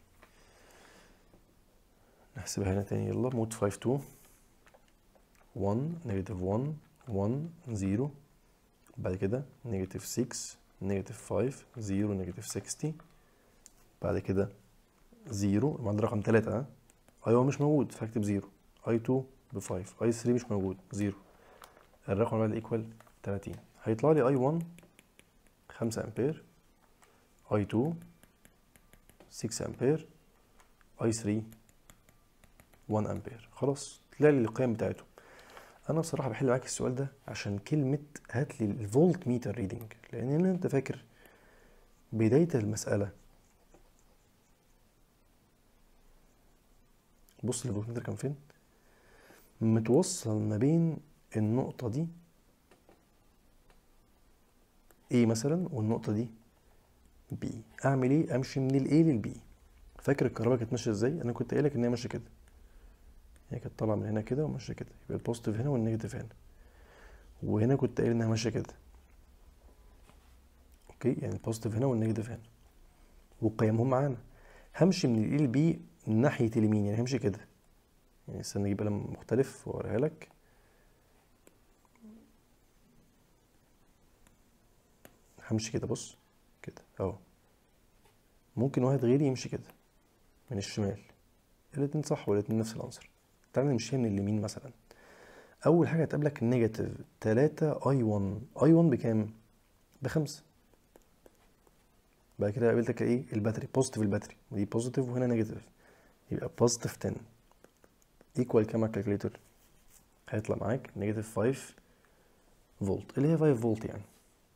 نحسبها هنا تاني يلا مود 5 2 1 نيجاتيف 1 1 0 بعد كده نيجاتيف 6 نيجاتيف 5 0 نيجاتيف 60 بعد كده 0 المعادلة رقم 3 ها اي 1 مش موجود فاكتب 0 اي 2 ب 5 اي 3 مش موجود 0 الرقم اللي ايكوال 30 هيطلع لي اي 1 5 امبير اي 2 6 امبير اي 3 1 امبير خلاص طلع لي القيم بتاعتهم انا بصراحه بحل معاك السؤال ده عشان كلمه هات لي الفولت ميتر ريدنج لان انت فاكر بدايه المساله بص الفولت ميتر كان فين متوصل ما بين النقطه دي A مثلا والنقطه دي B اعمل ايه امشي من ال A لل B فاكر الكهرباء كانت ماشيه ازاي انا كنت قايل لك ان هي ماشيه كده هي كانت طالعه من هنا كده وماشيه كده يبقى البوزيتيف هنا والنيجاتيف هنا وهنا كنت قايل انها ماشيه كده اوكي يعني البوزيتيف هنا والنيجاتيف هنا وقيمهم معانا همشي من الاي للبي ناحيه اليمين يعني همشي كده يعني استنى اجيب قلم مختلف واوريها لك همشي كده بص كده اهو ممكن واحد غيري يمشي كده من الشمال الاتنين صح والاتنين نفس العنصر تعالى نمشيها من اليمين مثلا اول حاجه هتقابلك نيجاتيف 3 اي 1 اي 1 بكام بخمسة بعد كده قابلتك ايه الباتري بوزيتيف الباتري ودي بوزيتيف وهنا نيجاتيف يبقى بوزيتيف 10 ايكوال كام على الكالكوليتر هيطلع معاك نيجاتيف 5 فولت اللي هي 5 فولت يعني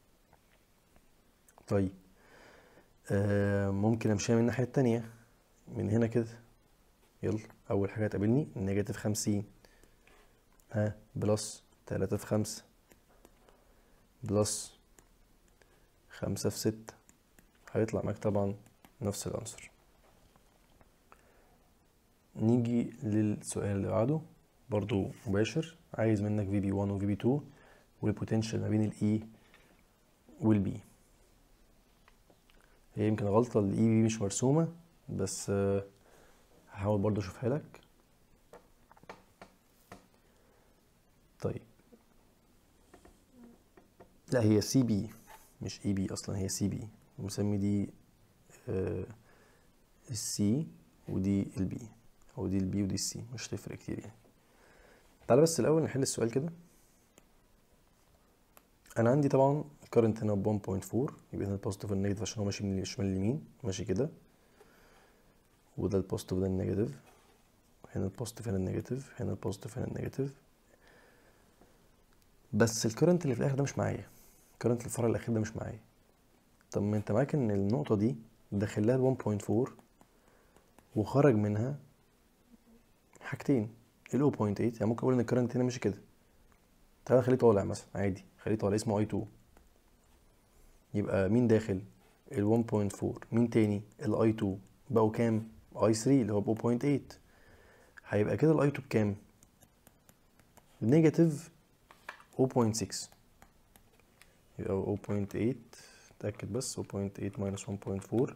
طيب آه ممكن امشيها من الناحيه التانية من هنا كده يلا اول حاجه هتقابلني نيجاتيف 50 ها بلس 3 في 5 بلس خمسة في ستة هيطلع معاك طبعا نفس العنصر نيجي للسؤال اللي بعده برضو مباشر عايز منك في بي 1 وفي بي 2 والبوتنشال ما بين الاي والبي هي يمكن غلطة الاي بي مش مرسومة بس آه، هحاول برضو اشوفها لك طيب لا هي سي بي مش اي بي اصلا هي سي بي مسمي دي آه السي ودي البي او دي البي ودي السي مش تفرق كتير يعني تعالى بس الاول نحل السؤال كده انا عندي طبعا current هنا ب 1.4 يبقى هنا البوزيتيف والنيجاتيف عشان هو ماشي من الشمال لليمين ماشي كده وده البوزيتيف وده النيجاتيف هنا البوزيتيف هنا النيجاتيف هنا البوزيتيف هنا النيجاتيف بس الكرنت اللي في الاخر ده مش معايا الكرنت الفرع الاخير ده مش معايا طب ما انت معاك ان النقطه دي داخل لها ال 1.4 وخرج منها حاجتين ال 0.8 يعني ممكن اقول ان الكرنت هنا ماشي كده تعالى خليه طالع مثلا عادي خليه طالع اسمه اي 2 يبقى مين داخل ال 1.4 مين تاني الاي 2 بقوا كام اي 3 اللي هو ب 0.8 هيبقى كده الاي 2 بكام نيجاتيف 0.6 يبقى 0.8 اتأكد بس 0.8 minus 1.4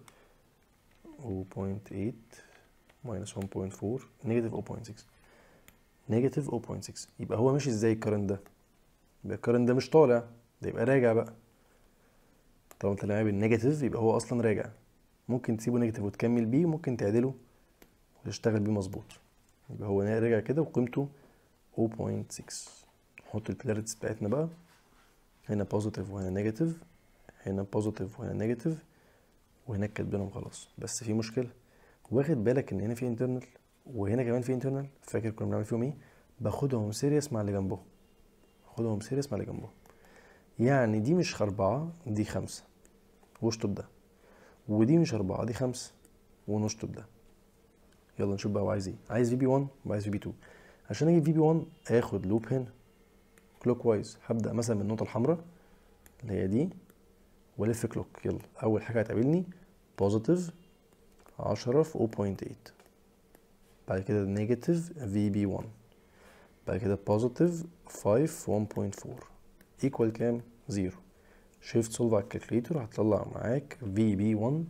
0.8 minus 1.4 نيجاتيف 0.6 نيجاتيف 0.6 يبقى هو ماشي ازاي الكرنت ده يبقى الكرنت ده مش طالع ده يبقى راجع بقى طالما انت لعب بالنيجاتيف يبقى هو اصلا راجع ممكن تسيبه نيجاتيف وتكمل بيه ممكن تعدله وتشتغل بيه مظبوط يبقى هو راجع كده وقيمته 0.6 نحط البولاريتيز بتاعتنا بقى هنا بوزيتيف وهنا نيجاتيف هنا بوزيتيف وهنا نيجاتيف وهناك كاتبينهم خلاص بس في مشكله واخد بالك ان هنا في انترنال وهنا كمان في انترنال فاكر كنا بنعمل فيهم ايه باخدهم سيريس مع اللي جنبهم باخدهم سيريس مع اللي جنبهم يعني دي مش أربعة دي خمسة واشطب ده ودي مش أربعة دي خمسة ونشطب ده يلا نشوف بقى هو عايز ايه عايز في بي 1 وعايز في بي 2 عشان اجيب في بي 1 اخد لوب هنا كلوك وايز هبدأ مثلا من النقطة الحمراء اللي هي دي والف كلوك يلا أول حاجة هتقابلني بوزيتيف عشرة في 0.8 بعد كده نيجاتيف في بي 1 بعد كده بوزيتيف 5 في 1.4 ايكوال كام؟ زيرو شيفت سولف على الكالكليتر هتطلع معاك في بي 1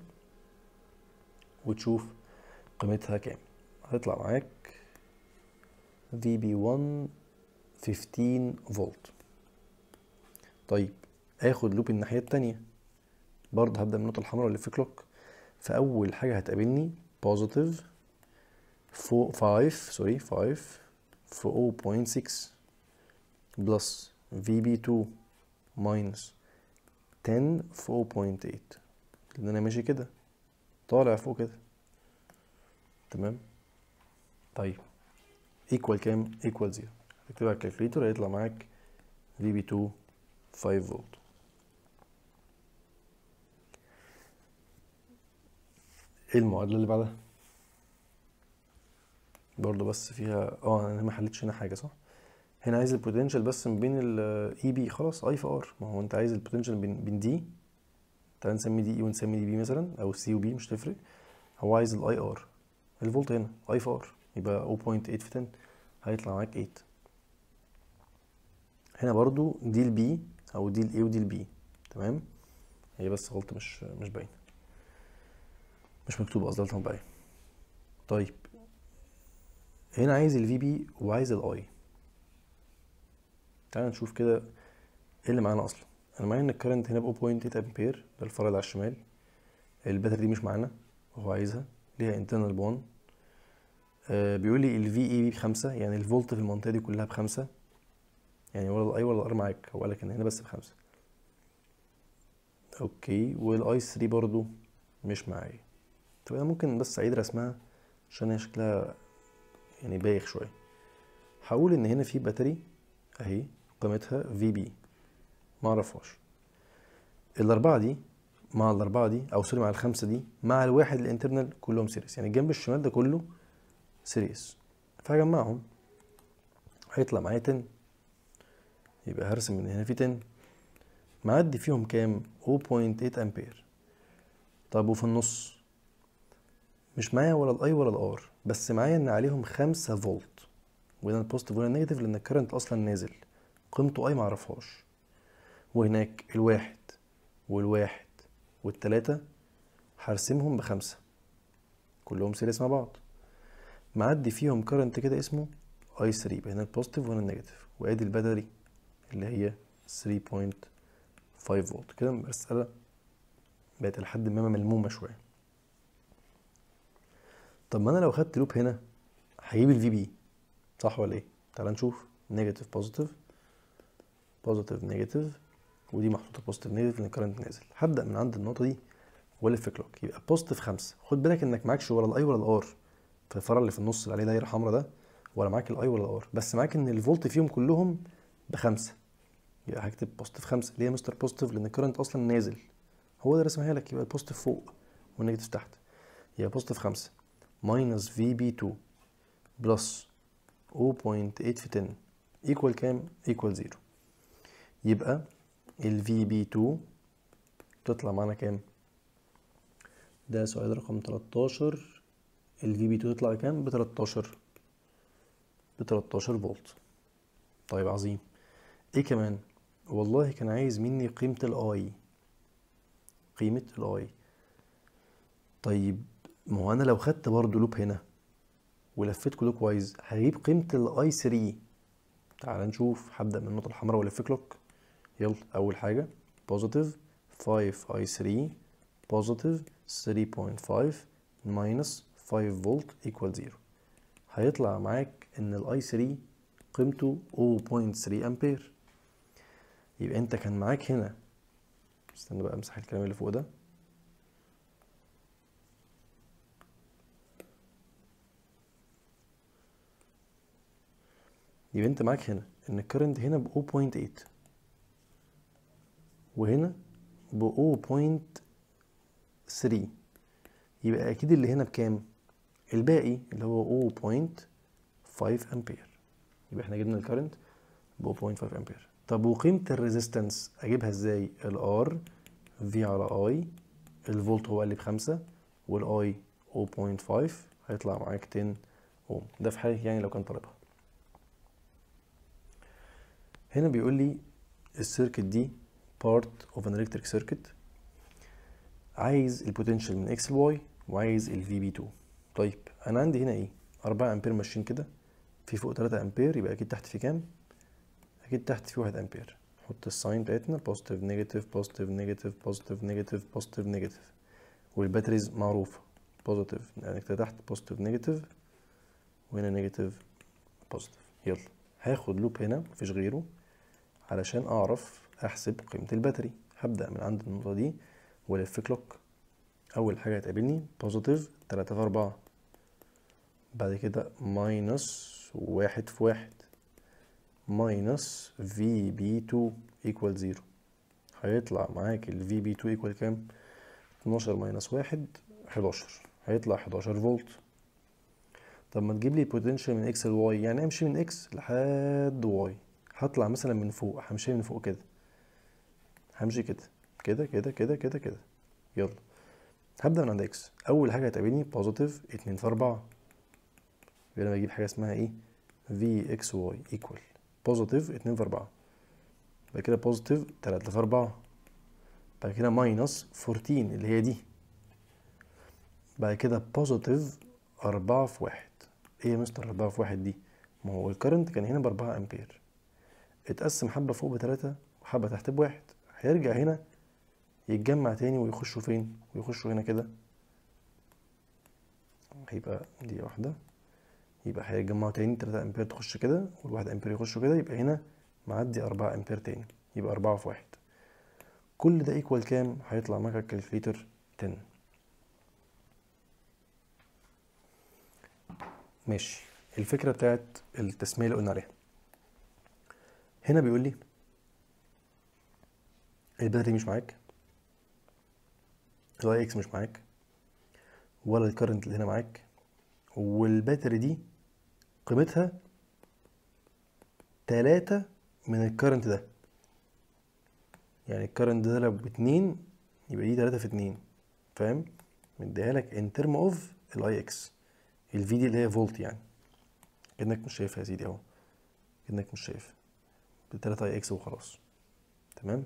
وتشوف قيمتها كام هتطلع معاك في بي 1 15 فولت طيب اخد لوب الناحية التانية برضه هبدأ من النقطة الحمراء اللي في كلوك فأول حاجة هتقابلني بوزيتيف 5 سوري 5 في 0.6 بلس في بي 2 ماينس 10 في 0.8 لأن أنا ماشي كده طالع فوق كده تمام طيب ايكوال كام ايكوال زيرو تكتبها على الكالكوليتر هيطلع معاك في بي 2 5 فولت ايه المعادلة اللي بعدها برضه بس فيها اه انا ما حلتش هنا حاجة صح هنا عايز البوتنشال بس ما بين الاي بي خلاص اي في ار ما هو انت عايز البوتنشال بين بين دي تعال نسمي دي اي ونسمي دي بي مثلا او سي وبي مش تفرق هو عايز الاي ار الفولت هنا اي في ار يبقى 0.8 في 10 هيطلع معاك 8 هنا برضو دي البي او دي الاي ودي البي تمام هي بس غلطة مش مش باينة مش مكتوب قصدي غلطة مطبعية طيب هنا عايز الفي بي وعايز الاي تعال نشوف كده ايه اللي معانا اصلا انا معايا ان الكرنت هنا ب 0.8 امبير ده الفرع اللي على الشمال الباتري دي مش معانا وهو عايزها ليها انترنال بون آه بيقول لي الفي اي بي بخمسة يعني الفولت في المنطقة دي كلها بخمسة يعني ولا الاي ولا الار معاك هو قالك ان هنا بس بخمسة اوكي والاي 3 برضو مش معايا طب انا ممكن بس اعيد رسمها عشان هي شكلها يعني بايخ شوية هقول ان هنا في باتري اهي قيمتها في بي معرفهاش الاربعة دي مع الاربعة دي او سوري مع الخمسة دي مع الواحد الانترنال كلهم سيريس يعني الجنب الشمال ده كله سيريس فهجمعهم هيطلع معايا 10 يبقى هرسم ان هنا في 10 معدي فيهم كام 0.8 امبير طب وفي النص مش معايا ولا الاي ولا الار بس معايا ان عليهم خمسة فولت وهنا البوزيتيف وهنا النيجاتيف لان الكرنت اصلا نازل قيمته اي معرفهاش وهناك الواحد والواحد والتلاتة هرسمهم بخمسة كلهم سيريس مع بعض معدي فيهم كرنت كده اسمه اي 3 يبقى هنا البوزيتيف وهنا النيجاتيف وادي الباتري اللي هي 3.5 فولت كده المسألة بقت لحد ما ملمومة شوية طب ما انا لو خدت لوب هنا هجيب الفي بي صح ولا ايه تعال نشوف نيجاتيف بوزيتيف بوزيتيف نيجاتيف ودي محطوطه بوزيتيف نيجاتيف لان الكرنت نازل هبدا من عند النقطه دي والف كلوك يبقى بوزيتيف خمسة خد بالك انك معكش ولا الاي ولا الار في الفرع اللي في النص اللي عليه دايره حمراء ده ولا معاك الاي ولا الار بس معاك ان الفولت فيهم كلهم بخمسة يبقى هكتب بوزيتيف خمسة ليه يا مستر بوزيتيف لان الكرنت اصلا نازل هو ده رسمها لك يبقى البوزيتيف فوق والنيجاتيف تحت يبقى بوزيتيف خمسة ماينس في بي 2 بلس 0.8 في 10 ايكوال كام؟ ايكوال زيرو يبقى ال في بي 2 تطلع معانا كام؟ ده سؤال رقم 13 ال في بي 2 تطلع كام؟ ب 13 ب 13 فولت طيب عظيم ايه كمان؟ والله كان عايز مني قيمة الاي قيمة الاي طيب ما هو انا لو خدت برضه لوب هنا ولفيت كلوك وايز هجيب قيمة الاي 3 تعال نشوف هبدأ من النقطة الحمراء والف كلوك يلا أول حاجة بوزيتيف 5 اي 3 بوزيتيف 3.5 ماينس 5 فولت ايكوال 0 هيطلع معاك ان الاي 3 قيمته 0.3 امبير يبقى انت كان معاك هنا استنى بقى امسح الكلام اللي فوق ده يبقى انت معاك هنا ان الكرنت هنا ب 0.8 وهنا ب 0.3 يبقى اكيد اللي هنا بكام الباقي اللي هو 0.5 امبير يبقى احنا جبنا الكرنت ب 0.5 امبير طب وقيمة الريزيستنس اجيبها ازاي الار في على اي الفولت هو قال لي بخمسة والاي 0.5 هيطلع معاك 10 اوم ده في حالة يعني لو كان طالبها هنا بيقول لي السيركت دي part of an electric circuit عايز البوتنشال من x ل y وعايز ال VB2 طيب انا عندي هنا ايه 4 امبير ماشيين كده في فوق 3 امبير يبقى اكيد تحت في كام اكيد تحت في 1 امبير نحط الساين بتاعتنا بوزيتيف نيجاتيف بوزيتيف نيجاتيف بوزيتيف نيجاتيف بوزيتيف نيجاتيف والباتريز معروفه بوزيتيف يعني كده تحت بوزيتيف نيجاتيف وهنا نيجاتيف بوزيتيف يلا هاخد لوب هنا مفيش غيره علشان اعرف احسب قيمة الباتري هبدأ من عند النقطة دي والف كلوك اول حاجة هتقابلني بوزيتيف تلاتة في اربعة بعد كده ماينس واحد في واحد ماينس في بي 2 ايكوال زيرو هيطلع معاك ال في بي 2 ايكوال كام؟ 12 ماينس واحد 11 هيطلع 11 فولت طب ما تجيب لي بوتنشال من اكس لواي يعني امشي من اكس لحد واي هطلع مثلا من فوق همشي من فوق كده همشي كده كده كده كده كده كده يلا هبدأ من عند اكس أول حاجة هتقابلني بوزيتيف اتنين في أربعة يبقى أنا بجيب حاجة اسمها ايه في اكس واي ايكوال بوزيتيف اتنين في أربعة بعد كده بوزيتيف تلاتة في أربعة بعد كده ماينس فورتين اللي هي دي بعد كده بوزيتيف أربعة في واحد ايه يا مستر أربعة في واحد دي ما هو الكرنت كان هنا بأربعة أمبير اتقسم حبة فوق بتلاتة وحبة تحت بواحد هيرجع هنا يتجمع تاني ويخشوا فين ويخشوا هنا كده هيبقى دي واحدة يبقى هيتجمعوا تاني تلاتة أمبير تخش كده والواحد أمبير يخشوا كده يبقى هنا معدي أربعة أمبير تاني يبقى أربعة في واحد كل ده ايكوال كام هيطلع معاك الكالكليتر 10 ماشي الفكرة بتاعت التسمية اللي قلنا عليها هنا بيقول لي الباتري مش معاك الاي اكس مش معاك ولا الكرنت اللي هنا معاك والباتري دي قيمتها تلاتة من الكرنت ده يعني الكرنت ده لو باتنين يبقى دي تلاتة في اتنين فاهم مديها لك ان ترم اوف الاي اكس الفي دي اللي هي فولت يعني كأنك مش شايفها يا سيدي اهو كأنك مش شايف بتلاتة اي اكس وخلاص تمام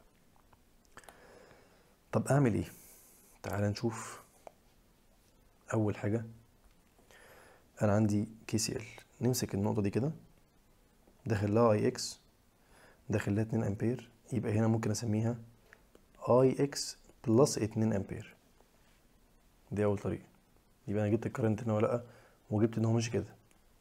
طب اعمل ايه تعال نشوف اول حاجة انا عندي كي سي ال نمسك النقطة دي كده داخل لها اي اكس داخل لها اتنين امبير يبقى هنا ممكن اسميها اي اكس بلس اتنين امبير دي اول طريقة يبقى انا جبت الكرنت هنا ولا لا وجبت ان هو ماشي كده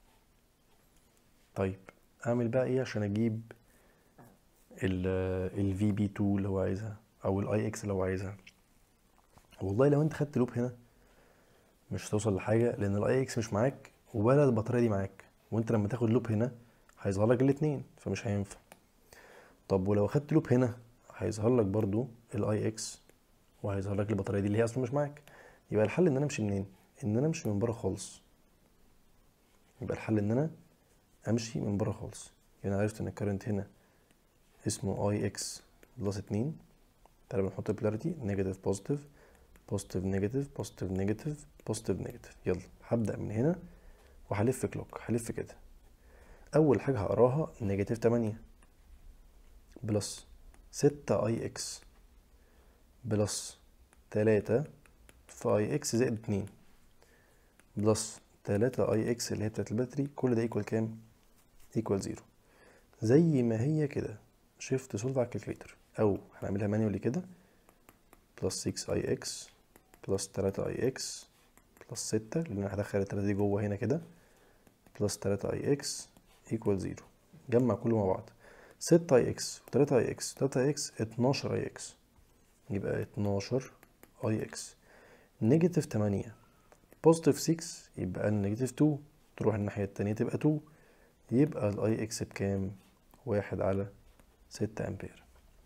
طيب اعمل بقى ايه عشان اجيب ال ال في بي 2 اللي هو عايزها او الاي اكس اللي هو عايزها والله لو انت خدت لوب هنا مش هتوصل لحاجه لان الاي اكس مش معاك ولا البطاريه دي معاك وانت لما تاخد لوب هنا هيظهر لك الاتنين فمش هينفع طب ولو خدت لوب هنا هيظهر لك برضو الاي اكس وهيظهر لك البطاريه دي اللي هي اصلا مش معاك يبقى الحل ان انا امشي منين ان انا امشي من بره خالص يبقى الحل ان انا امشي من بره خالص يعني انا عرفت ان الكرنت هنا اسمه اي اكس بلس اتنين تعالى بنحط بولاريتي نيجاتيف بوزيتيف بوزيتيف نيجاتيف بوزيتيف نيجاتيف بوزيتيف نيجاتيف يلا هبدأ من هنا وهلف كلوك هلف كده اول حاجة هقراها نيجاتيف تمانية بلس ستة اي اكس بلس تلاتة في اي اكس زائد اتنين بلس تلاتة اي اكس اللي هي بتاعت الباتري كل ده ايكوال كام ايكوال زيرو زي ما هي كده شيفت سولف على الكالكليتر او هنعملها مانيولي كده بلس 6 اي اكس بلس 3 اي اكس بلس 6 لان انا هدخل التلاتة دي جوه هنا كده بلس 3 اي اكس ايكوال زيرو جمع كله مع بعض 6 اي اكس و3 اي اكس 3 اي اكس 12 اي اكس يبقى 12 اي اكس نيجاتيف 8 بوزيتيف 6 يبقى نيجاتيف 2 تروح الناحية التانية تبقى 2 يبقى الاي اكس بكام واحد على ستة امبير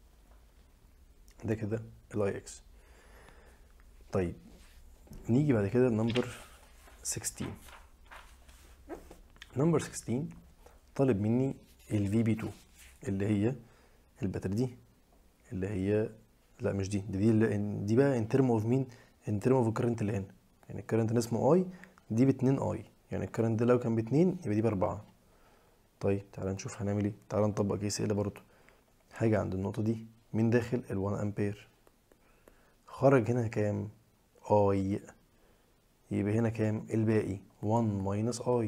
ده كده الاي اكس طيب نيجي بعد كده نمبر 16 نمبر 16 طالب مني الفي بي 2 اللي هي الباتري دي اللي هي لا مش دي دي دي, اللي دي بقى ان ترم اوف مين ان ترم اوف الكرنت اللي هنا يعني الكرنت اللي اسمه اي دي باتنين اي يعني الكرنت ده لو كان باتنين يبقى دي باربعة طيب تعالى نشوف هنعمل ايه تعالى نطبق كيس ال برضه حاجة عند النقطة دي مين داخل ال 1 امبير خرج هنا كام اي يبقى هنا كام الباقي 1 ماينس اي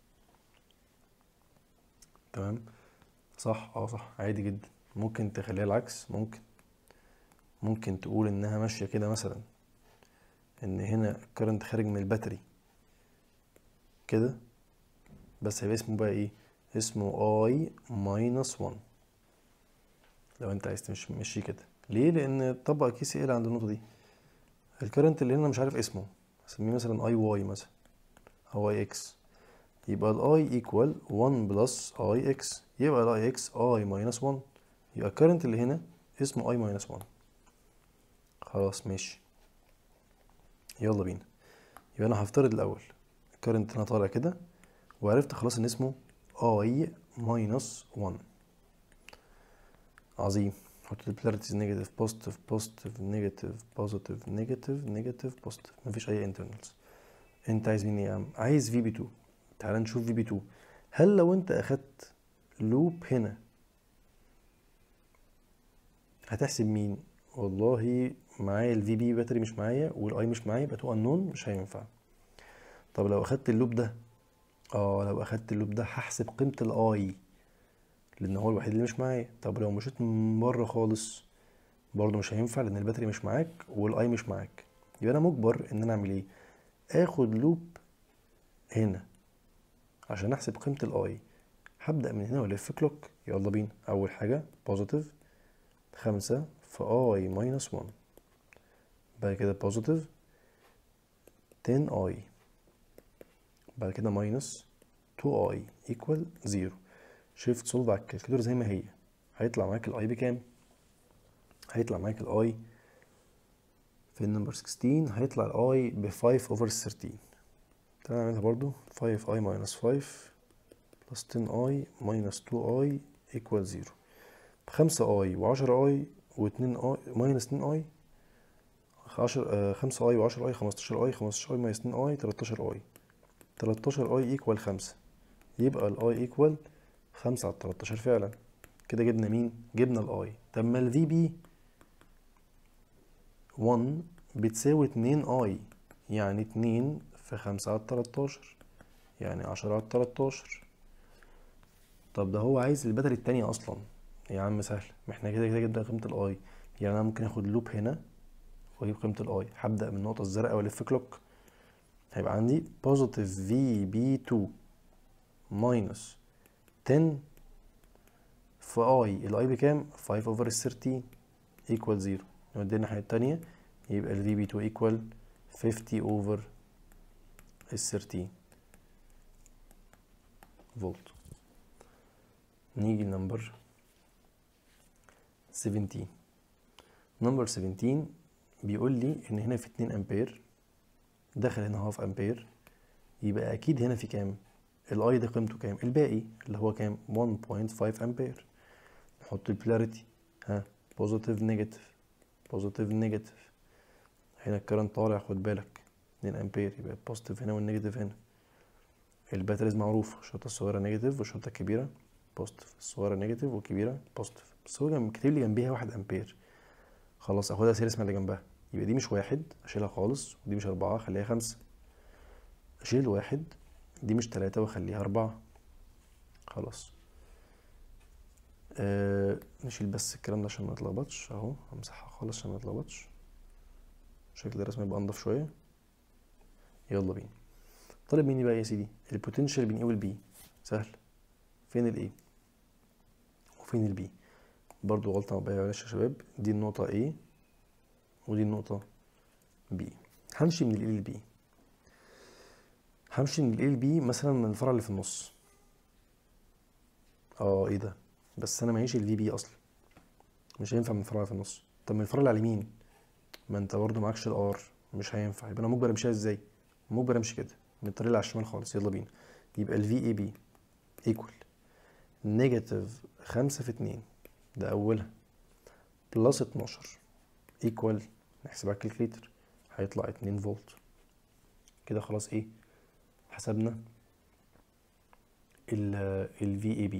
تمام صح اه صح عادي جدا ممكن تخليها العكس ممكن ممكن تقول انها ماشية كده مثلا ان هنا الكرنت خارج من الباتري كده بس هيبقى اسمه بقى ايه اسمه اي ماينس 1 لو انت عايز تمشي مشي كده ليه لان طبق كي سي ال عند النقطه دي الكرنت اللي هنا مش عارف اسمه هسميه مثلا اي واي مثلا او اي اكس يبقى الاي ايكوال 1 بلس اي اكس يبقى الاي اكس اي ماينس 1 يبقى الكرنت اللي هنا اسمه اي ماينس 1 خلاص ماشي يلا بينا يبقى انا هفترض الاول الكرنت هنا طالع كده وعرفت خلاص ان اسمه اي ماينس 1 عظيم حط البولاريتيز نيجاتيف بوزيتيف بوزيتيف نيجاتيف بوزيتيف نيجاتيف نيجاتيف بوزيتيف مفيش اي انترنالز انت عايز مين يا عم عايز في بي 2 تعال نشوف في بي 2 هل لو انت اخدت لوب هنا هتحسب مين والله معايا الفي بي باتري مش معايا والاي مش معايا يبقى تو انون مش هينفع طب لو اخدت اللوب ده اه لو اخدت اللوب ده هحسب قيمة الاي لان هو الوحيد اللي مش معايا طب لو مشيت من بره خالص برضه مش هينفع لان الباتري مش معاك والاي مش معاك يبقى انا مجبر ان انا اعمل ايه اخد لوب هنا عشان احسب قيمة الاي هبدأ من هنا والف كلوك يلا بينا اول حاجة بوزيتيف خمسة في اي ماينس 1 بعد كده بوزيتيف 10 اي بعد كده ماينس 2 اي ايكوال 0 شيفت سولف على الكالكوليتر زي ما هي هيطلع معاك الاي بكام هيطلع معاك الاي في النمبر 16 هيطلع الاي ب 5 اوفر 13 تعالى نعملها برضو 5 اي ماينس 5 بلس 10 اي ماينس 2 اي ايكوال 0 بخمسة اي وعشرة اي واتنين اي ماينس اتنين اي عشر خمسة اي وعشرة اي خمستاشر اي خمستاشر اي ماينس اتنين اي تلاتاشر اي تلاتاشر اي ايكوال خمسة يبقى الاي ايكوال خمسة على تلاتاشر فعلا كده جبنا مين؟ جبنا الاي طب ما الفي بي 1 بتساوي اتنين اي يعني اتنين في خمسة على تلاتاشر يعني عشرة على تلاتاشر طب ده هو عايز الباتري التانية اصلا يا عم سهل ما احنا كده كده جبنا قيمة الاي يعني انا ممكن اخد لوب هنا واجيب قيمة الاي هبدأ من النقطة الزرقاء والف كلوك هيبقى عندي بوزيتيف في بي 2 ماينس 10 في اي الاي بكام 5 اوفر 13 ايكوال 0 نودي الناحية التانية يبقى ال في بي 2 ايكوال 50 اوفر ال 13 فولت نيجي لنمبر 17 نمبر 17 بيقول لي ان هنا في 2 امبير دخل هنا هاف امبير يبقى اكيد هنا في كام الاي ده قيمته كام الباقي اللي هو كام 1.5 امبير نحط البولاريتي ها بوزيتيف نيجاتيف بوزيتيف نيجاتيف هنا الكرنت طالع خد بالك 2 امبير يبقى البوزيتيف هنا والنيجاتيف هنا الباتريز معروفه الشرطه الصغيره نيجاتيف والشرطه الكبيره بوزيتيف الصغيره نيجاتيف والكبيره بوزيتيف بس هو جنب كاتب لي جنبيها واحد امبير خلاص اخدها سيريس من اللي جنبها يبقى دي مش واحد اشيلها خالص ودي مش اربعة اخليها خمسة اشيل واحد دي مش تلاتة واخليها اربعة خلاص آه نشيل بس الكلام ده عشان ما نتلخبطش اهو همسحها خالص عشان ما نتلخبطش شكل الرسم يبقى انضف شوية يلا بينا طالب مني بقى يا سيدي البوتنشال بين ايه والبي سهل فين الايه وفين البي برضو غلطة ما معلش يا شباب دي النقطة A ودي النقطة B همشي من ال A لل B همشي من ال A لل B مثلا من الفرع اللي في النص اه ايه ده بس انا معيش ال VB اصلا مش هينفع من الفرع اللي في النص طب من الفرع اللي على اليمين ما انت برضو معكش الار مش هينفع يبقى انا مجبر امشيها ازاي مجبر امشي كده من الطريق اللي على الشمال خالص يلا بينا يبقى ال VAB equal نيجاتيف خمسة في اتنين ده أولها بلس اتناشر ايكوال نحسب على الكالكليتر هيطلع اتنين فولت كده خلاص ايه حسبنا ال ال VAB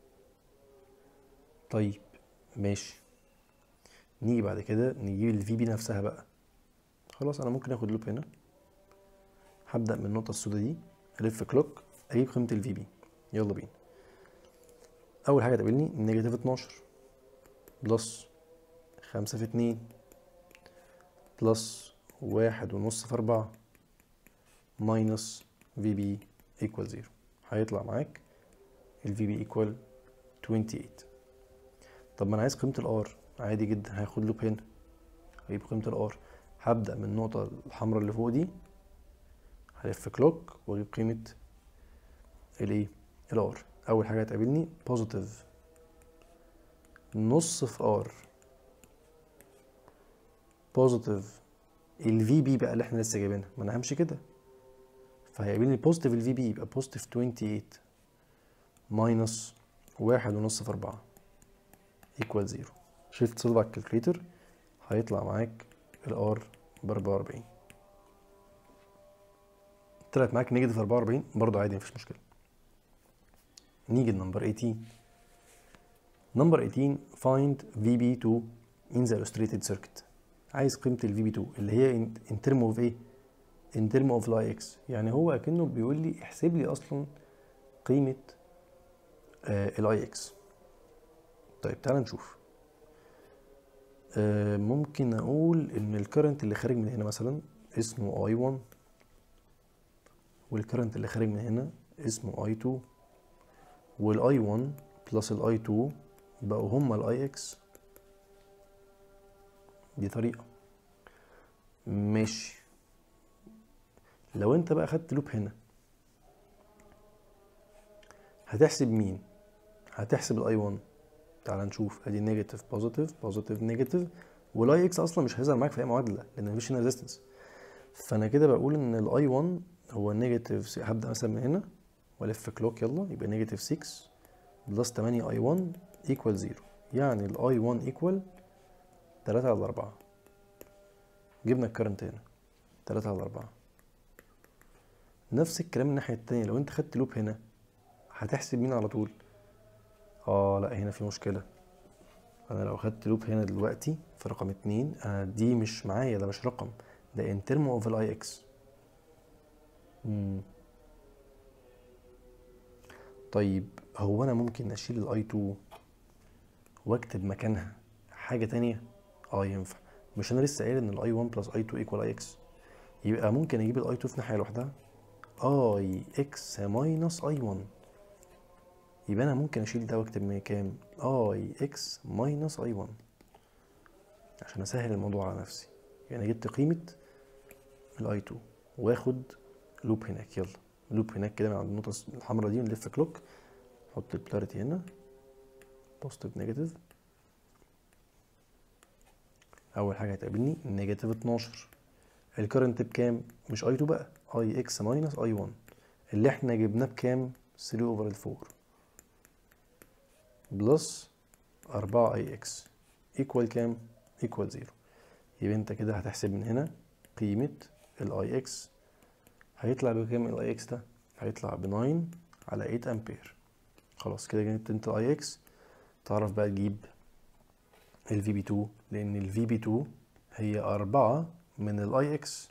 طيب ماشي نيجي بعد كده نجيب ال VB نفسها بقى خلاص انا ممكن اخد لوب هنا هبدأ من النقطة السوداء دي الف كلوك اجيب قيمة ال VB يلا بينا اول حاجة تقابلني نيجاتيف اتناشر بلس خمسة في اتنين بلس واحد ونص في أربعة ماينس في بي ايكوال زيرو هيطلع معاك ال في بي ايكوال 28 طب ما انا عايز قيمة الار عادي جدا هاخد لوب هنا هجيب قيمة الار هبدأ من النقطة الحمراء اللي فوق دي هلف كلوك واجيب قيمة الايه الار اول حاجة هتقابلني بوزيتيف نص في ار بوزيتيف الفي بي بقى اللي احنا لسه جايبينها ما انا همشي كده فهيقابلني بوزيتيف الفي بي يبقى بوزيتيف 28 ماينس واحد ونص في أربعة ايكوال زيرو شيفت سولف على الكالكليتر هيطلع معاك الار ب 44 طلعت معاك نيجاتيف 44 برضه عادي مفيش مشكلة نيجي لنمبر 18 نمبر 18 find VB2 in the illustrated circuit عايز قيمه الفي بي 2 اللي هي ان ترم اوف ايه ان ترم اوف الاي اكس يعني هو اكنه بيقول لي احسب لي اصلا قيمه الاي اكس طيب تعال نشوف آه ممكن اقول ان الكرنت اللي خارج من هنا مثلا اسمه اي 1 والكرنت اللي خارج من هنا اسمه اي 2 والاي 1 بلس الاي 2 بقوا هما الاي اكس دي طريقة ماشي لو انت بقى خدت لوب هنا هتحسب مين هتحسب الاي 1 تعال نشوف ادي نيجاتيف بوزيتيف بوزيتيف نيجاتيف والاي اكس اصلا مش هيظهر معاك في اي معادله لان مفيش هنا ريزيستنس فانا كده بقول ان الاي 1 هو نيجاتيف هبدا مثلا من هنا والف كلوك يلا يبقى نيجاتيف 6 بلس 8 اي 1 ايكوال 0 يعني الاي 1 ايكوال 3 على 4 جبنا الكرنت هنا 3 على 4 نفس الكلام الناحيه التانية لو انت خدت لوب هنا هتحسب مين على طول اه لا هنا في مشكله انا لو خدت لوب هنا دلوقتي في رقم اتنين انا دي مش معايا ده مش رقم ده ان ترم اوف الاي اكس طيب هو انا ممكن اشيل الاي 2 واكتب مكانها حاجه تانية اه ينفع مش انا لسه قايل ان الاي 1 بلس اي 2 ايكوال اي اكس يبقى ممكن اجيب الاي 2 في ناحيه لوحدها اي اكس ماينس اي 1 يبقى انا ممكن اشيل ده واكتب من كام اي اكس ماينس اي 1 عشان اسهل الموضوع على نفسي يعني جبت قيمه الاي 2 واخد لوب هناك يلا لوب هناك كده من عند النقطه الحمراء دي نلف كلوك نحط البلاريتي هنا بوزيتيف نيجاتيف اول حاجه هتقابلني نيجاتيف 12 الكرنت بكام مش اي 2 بقى اي اكس ماينس اي 1 اللي احنا جبناه بكام 3 اوفر 4 بلس 4 اي اكس ايكوال كام ايكوال 0 يبقى انت كده هتحسب من هنا قيمه الاي اكس هيطلع بكام الاي اكس ده هيطلع ب 9 على 8 امبير خلاص كده جبت انت الاي اكس تعرف بقى تجيب الفي بي 2 لان الفي بي 2 هي 4 من الاي اكس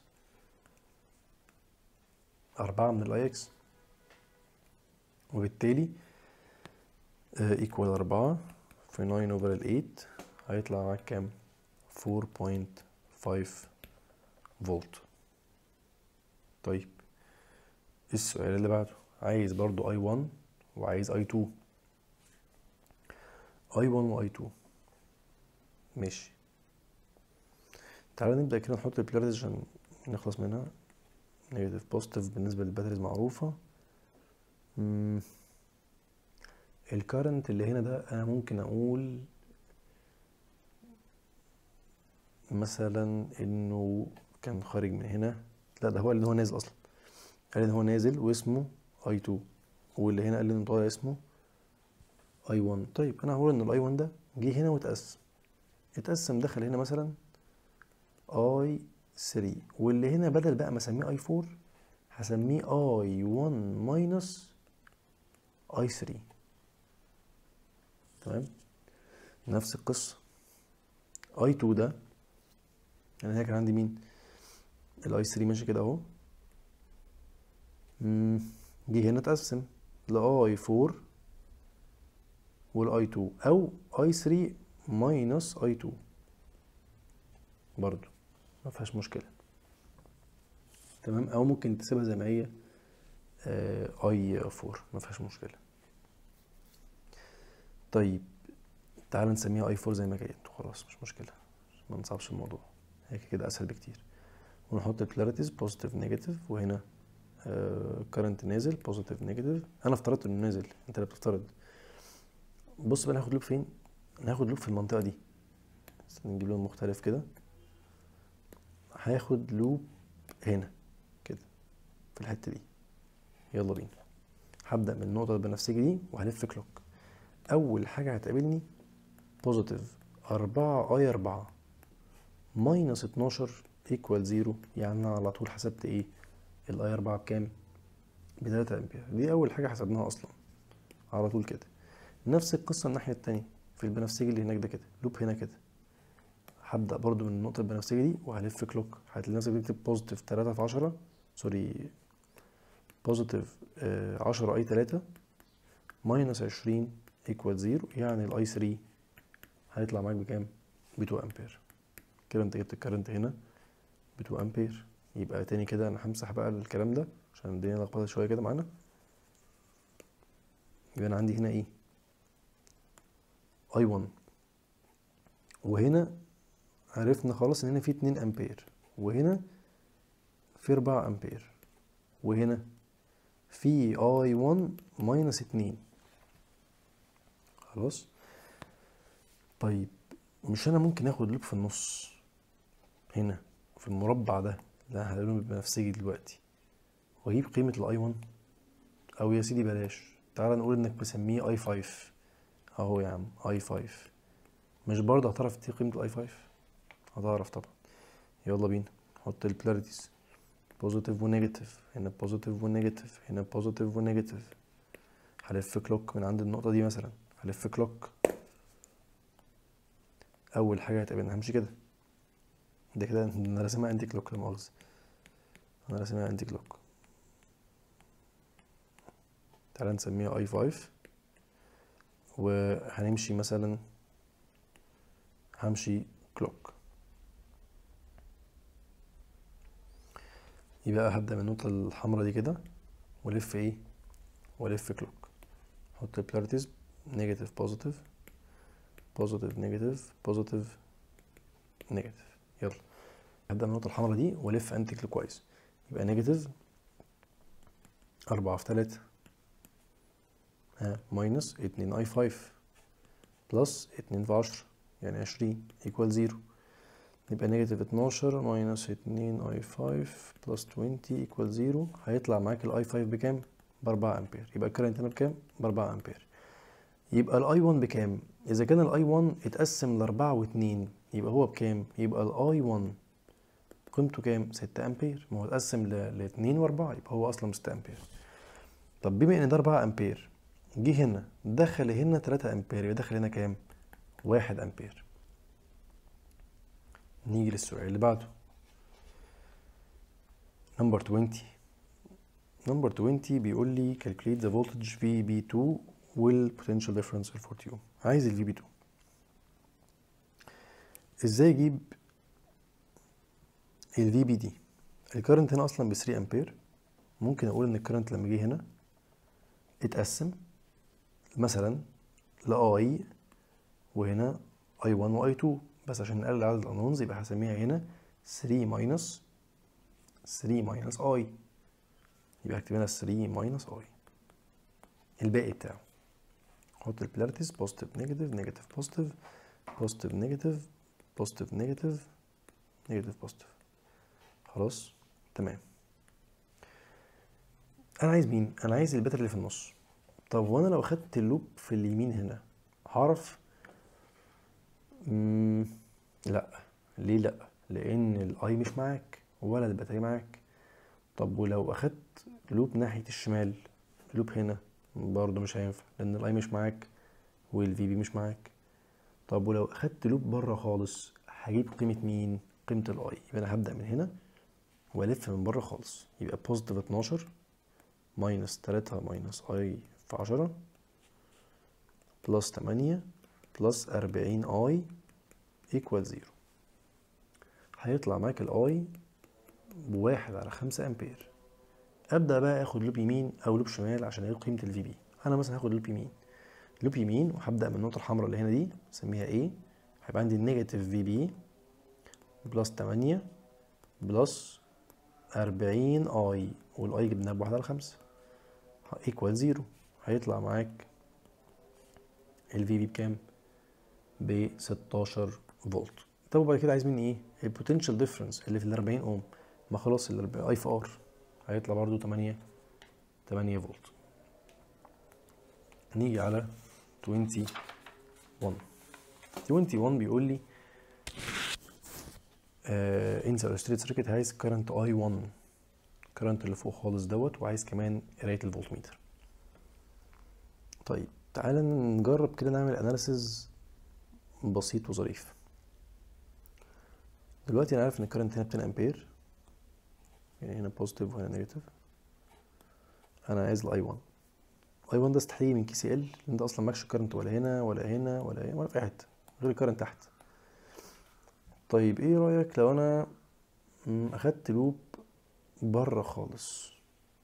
4 من الاي اكس وبالتالي ايكوال 4 في 9 اوفر ال 8 هيطلع معاك كام 4.5 فولت طيب السؤال اللي بعده عايز برضو اي 1 وعايز اي 2 اي 1 واي 2 ماشي تعالى نبدأ كده نحط البلاريز عشان نخلص منها نيجاتيف بوزيتيف بالنسبة للباتريز معروفة مم. الكارنت اللي هنا ده انا ممكن اقول مثلا انه كان خارج من هنا لا ده هو اللي هو نازل اصلا قال ان هو نازل واسمه اي 2 واللي هنا قال لي ان طالع اسمه اي 1 طيب انا هقول ان الاي 1 ده جه هنا واتقسم اتقسم دخل هنا مثلا اي 3 واللي هنا بدل بقى ما اسميه اي 4 هسميه اي 1 ماينس اي 3 تمام نفس القصة اي 2 ده يعني هنا كان عندي مين الاي 3 ماشي كده اهو مم، جه هنا اتقسم لاي 4 والاي 2 او اي 3 ماينس اي 2 برضو ما فيهاش مشكلة تمام او ممكن تسيبها زي ما هي اي 4 ما فيهاش مشكلة طيب تعال نسميها اي 4 زي ما كانت خلاص مش مشكلة ما نصعبش الموضوع هيك كده اسهل بكتير ونحط البولاريتيز بوزيتيف نيجاتيف وهنا كرنت نازل بوزيتيف نيجاتيف انا افترضت انه نازل انت اللي بتفترض بص بقى ناخد لوب فين ناخد لوب في المنطقة دي بس نجيب لون مختلف كده هاخد لوب هنا كده في الحتة دي يلا بينا هبدأ من النقطة البنفسجي دي وهلف كلوك أول حاجة هتقابلني بوزيتيف أربعة أي أربعة ماينس اتناشر ايكوال زيرو يعني أنا على طول حسبت ايه الأي أربعة بكام؟ بتلاتة أمبير دي أول حاجة حسبناها أصلا على طول كده نفس القصة الناحية التانية في البنفسجي اللي هناك ده كده لوب هنا كده هبدأ برضو من النقطة البنفسجية دي وهلف كلوك هتلاقي نفسك بتكتب بوزيتيف تلاتة في عشرة سوري بوزيتيف عشرة اي تلاتة ماينس عشرين ايكوال زيرو يعني الاي 3 هيطلع معاك بكام؟ ب 2 امبير كده انت جبت الكرنت هنا ب 2 امبير يبقى تاني كده انا همسح بقى الكلام ده عشان الدنيا لخبطت شويه كده معانا يبقى انا عندي هنا ايه اي 1 وهنا عرفنا خلاص ان هنا في 2 امبير وهنا في 4 امبير وهنا في اي 1 ماينس 2 خلاص طيب مش انا ممكن اخد لوب في النص هنا في المربع ده اللي انا هقوله بنفسجي دلوقتي واجيب قيمة الاي 1 او يا سيدي بلاش تعال نقول انك مسميه اي 5 اهو يا عم اي 5 مش برضه هتعرف تجيب قيمة الاي 5 هتعرف طبعا يلا بينا حط البولاريتيز بوزيتيف ونيجاتيف هنا بوزيتيف ونيجاتيف هنا بوزيتيف ونيجاتيف هلف كلوك من عند النقطة دي مثلا هلف كلوك أول حاجة هتقابلنا همشي كده ده كده أنا راسمها أنتي كلوك لا مؤاخذة أنا راسمها أنتي كلوك تعالى نسميها اي 5 وهنمشي مثلا همشي كلوك يبقى هبدأ من النقطة الحمراء دي كده والف ايه والف كلوك احط البولاريتيز نيجاتيف بوزيتيف بوزيتيف نيجاتيف بوزيتيف نيجاتيف يلا هبدأ من النقطة الحمراء دي والف انتي كلوك كويس يبقى نيجاتيف أربعة في تلاتة ها ماينس اتنين اي فايف بلس اتنين في عشرة يعني عشرين ايكوال زيرو يبقى نيجاتيف اتناشر ماينس اتنين اي فايف بلس توينتي ايكوال زيرو هيطلع معاك الاي فايف بكام؟ بأربعة امبير يبقى الكرنت هنا بكام؟ بأربعة امبير يبقى الاي 1 بكام؟ إذا كان الاي 1 اتقسم لأربعة واتنين يبقى هو بكام؟ يبقى الاي 1 قيمته كام؟ ستة امبير ما هو اتقسم ل- لاتنين وأربعة يبقى هو أصلا ستة امبير طب بما إن ده أربعة امبير جه هنا دخل هنا تلاتة امبير يبقى دخل هنا كام؟ واحد امبير نيجي للسؤال اللي بعده نمبر 20 نمبر 20 بيقول لي calculate the voltage VB2 والpotential difference ال 40 عايز ال VB2 ازاي اجيب ال VB دي الكرنت هنا اصلا ب 3 امبير ممكن اقول ان الكرنت لما جه هنا اتقسم مثلا ل I وهنا I1 و I2 بس عشان نقلل عدد الانونز يبقى هسميها هنا 3 ماينس 3 ماينس I يبقى هكتب هنا 3 ماينس I الباقي بتاعه احط البولاريتيز بوزيتيف نيجاتيف نيجاتيف بوزيتيف بوزيتيف نيجاتيف بوزيتيف نيجاتيف نيجاتيف بوزيتيف خلاص تمام انا عايز مين انا عايز الباتري اللي في النص طب وانا لو اخدت اللوب في اليمين هنا هعرف مم. لا ليه لا لان الاي مش معاك ولا الباتري معاك طب ولو اخدت لوب ناحية الشمال لوب هنا برضه مش هينفع لان الاي مش معاك والفي بي مش معاك طب ولو اخدت لوب بره خالص هجيب قيمة مين قيمة الاي يبقى انا هبدأ من هنا والف من بره خالص يبقى بوزيتيف 12 ماينس 3 ماينس اي في 10 بلس 8 بلس 40 اي ايكوال زيرو هيطلع معاك الاي بواحد على خمسة امبير ابدا بقى اخد لوب يمين او لوب شمال عشان اجيب قيمه الفي بي انا مثلا هاخد لوب يمين لوب يمين وهبدا من النقطه الحمراء اللي هنا دي اسميها ايه هيبقى عندي النيجاتيف في بي بلس 8 بلس 40 اي والاي جبناها بواحد على خمسة ايكوال زيرو هيطلع معاك الفي بي بكام ب 16 فولت طب وبعد كده عايز مني ايه البوتنشال ديفرنس اللي في ال 40 اوم ما خلاص ال اي في ار هيطلع برضو 8 8 فولت نيجي على 21 21 بيقول لي آه انسى الستريت سيركت عايز كارنت اي 1 كارنت اللي فوق خالص دوت وعايز كمان قرايه الفولتميتر طيب تعالى نجرب كده نعمل اناليسز بسيط وظريف دلوقتي انا عارف ان الكرنت هنا ب 10 امبير يعني هنا بوزيتيف وهنا نيجاتيف انا عايز الاي 1 الاي 1 ده استحيل من كي سي ال انت اصلا ماكش كرنت ولا هنا ولا هنا ولا هنا ولا في اي حته غير الكرنت تحت طيب ايه رايك لو انا مم، اخدت لوب بره خالص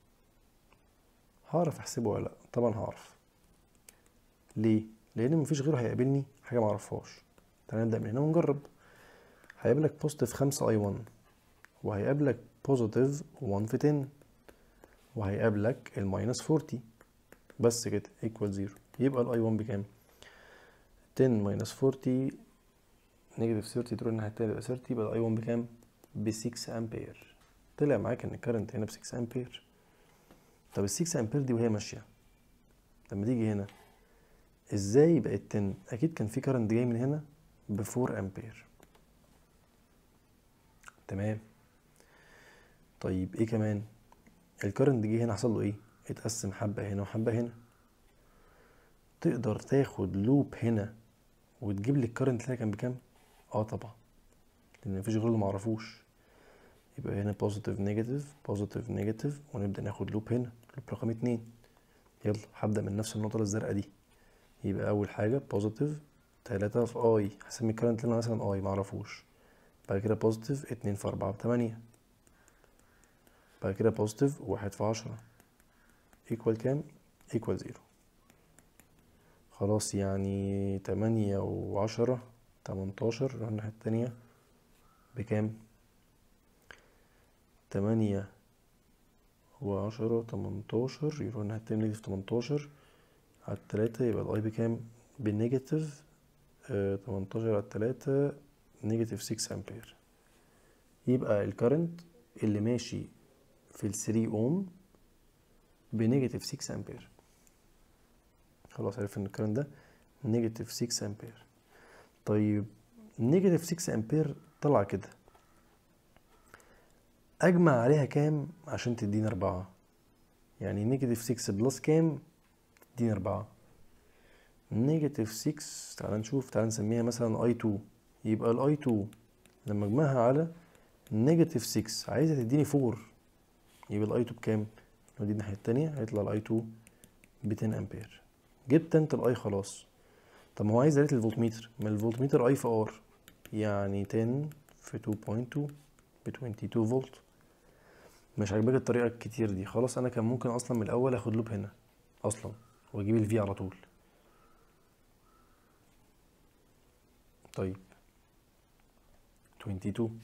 هعرف احسبه ولا لا طبعا هعرف ليه لان مفيش غيره هيقابلني حاجه معرفهاش تعالى نبدا من هنا ونجرب هيقابلك بوزيتيف 5 اي 1 وهيقابلك بوزيتيف 1 في 10 وهيقابلك الماينس 40 بس كده ايكوال 0 يبقى الاي 1 بكام 10 ماينس 40 نيجاتيف 30 تروح الناحيه التانيه يبقى 30 يبقى الاي 1 بكام ب 6 امبير طلع معاك ان الكرنت هنا ب 6 امبير طب ال 6 امبير دي وهي ماشيه لما تيجي هنا ازاي بقت 10 اكيد كان في كرنت جاي من هنا ب 4 امبير تمام طيب ايه كمان الكرنت جه هنا حصل له ايه اتقسم حبه هنا وحبه هنا تقدر تاخد لوب هنا وتجيب لي الكرنت اللي كان بكام اه طبعا لان مفيش غيره معرفوش يبقى هنا بوزيتيف نيجاتيف بوزيتيف نيجاتيف ونبدا ناخد لوب هنا لوب رقم اتنين يلا هبدا من نفس النقطه الزرقاء دي يبقى اول حاجه بوزيتيف تلاتة في اي هسمي الكرنت اللي انا مثلا اي معرفوش بعد كده بوزيتيف اتنين في اربعة بتمانية بعد كده بوزيتيف واحد في عشرة ايكوال كام ايكوال زيرو خلاص يعني تمانية وعشرة تمنتاشر نروح الناحية التانية بكام تمانية وعشرة تمنتاشر يروح الناحية التانية نيجاتيف تمنتاشر على التلاتة يبقى الاي بكام بالنيجاتيف آه، تمنتاشر على التلاتة نيجاتيف سكس امبير يبقى الكرنت اللي ماشي في الثري اوم بنيجاتيف 6 امبير خلاص عرفت ان الكرنت ده نيجاتيف 6 امبير طيب نيجاتيف 6 امبير طلع كده اجمع عليها كام عشان تديني اربعة يعني نيجاتيف 6 بلس كام تديني اربعة نيجاتيف 6 تعال نشوف تعال نسميها مثلا اي 2 يبقى الاي 2 لما اجمعها على نيجاتيف 6 عايزة تديني 4 يبقى الاي 2 بكام لو دي الناحية التانية هيطلع الاي 2 ب 10 امبير جبت انت الاي خلاص طب ما هو عايز قريت الفولتميتر ما الفولتميتر اي في ار يعني 10 في 2.2 ب 22 فولت مش عاجباك الطريقة الكتير دي خلاص انا كان ممكن اصلا من الاول اخد لوب هنا اصلا واجيب الفي على طول طيب 22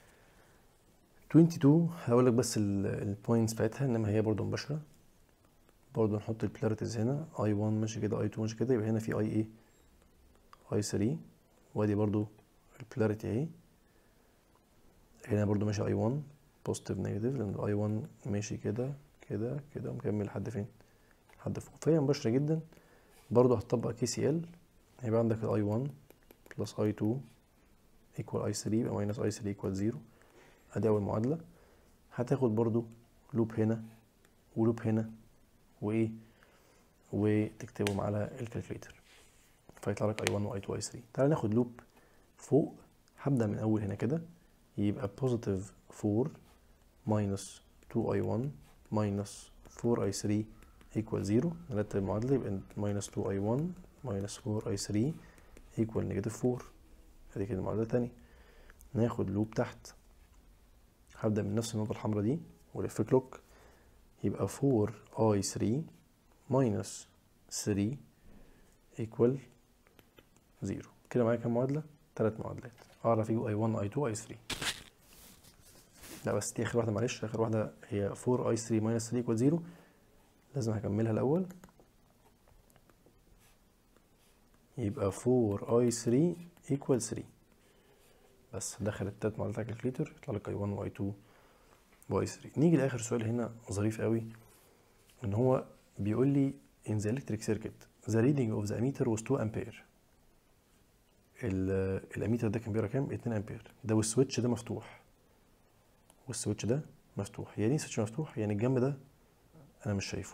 22 هقول لك بس البوينتس بتاعتها انما هي برضو مباشره برضو نحط البلاريتيز هنا اي 1 ماشي كده اي 2 ماشي كده يبقى هنا في اي ايه اي 3 وادي برضو البلاريتي اهي هنا برضو ماشي اي 1 بوزيتيف نيجاتيف لان الاي 1 ماشي كده كده كده ومكمل لحد فين لحد فوق فهي مباشره جدا برضو هتطبق كي سي ال هيبقى عندك الاي 1 بلس اي 2 ايكوال اي 3 يبقى ماينس اي 3 ايكوال 0 ادي اول معادله هتاخد برضو لوب هنا ولوب هنا وايه وتكتبهم على الكالكليتر فيطلع لك اي 1 واي 2 واي 3 تعال ناخد لوب فوق هبدا من اول هنا كده يبقى بوزيتيف 4 ماينس 2 اي 1 ماينس 4 اي 3 ايكوال 0 نرتب المعادله يبقى ماينس 2 اي 1 ماينس 4 اي 3 ايكوال نيجاتيف 4 ادي كده المعادله التانية ناخد لوب تحت هبدأ من نفس النقطة الحمراء دي ولف كلوك يبقى 4 اي 3 ماينس 3 ايكوال 0 كده معايا كام معادلة؟ تلات معادلات اعرف يجوا اي 1 اي 2 اي 3 لا بس دي اخر واحدة معلش اخر واحدة هي 4 اي 3 ماينس 3 ايكوال 0 لازم هكملها الاول يبقى 4 اي 3 ايكوال 3 بس دخل التلات معادلات على الكالكليتر يطلع لك اي 1 واي 2 واي 3 نيجي لاخر سؤال هنا ظريف قوي ان هو بيقول لي in the electric circuit the reading of the ammeter was 2 امبير الاميتر ده كان بيقرا كام 2 امبير ده والسويتش ده مفتوح والسويتش ده مفتوح يعني ايه سويتش مفتوح يعني الجنب ده انا مش شايفه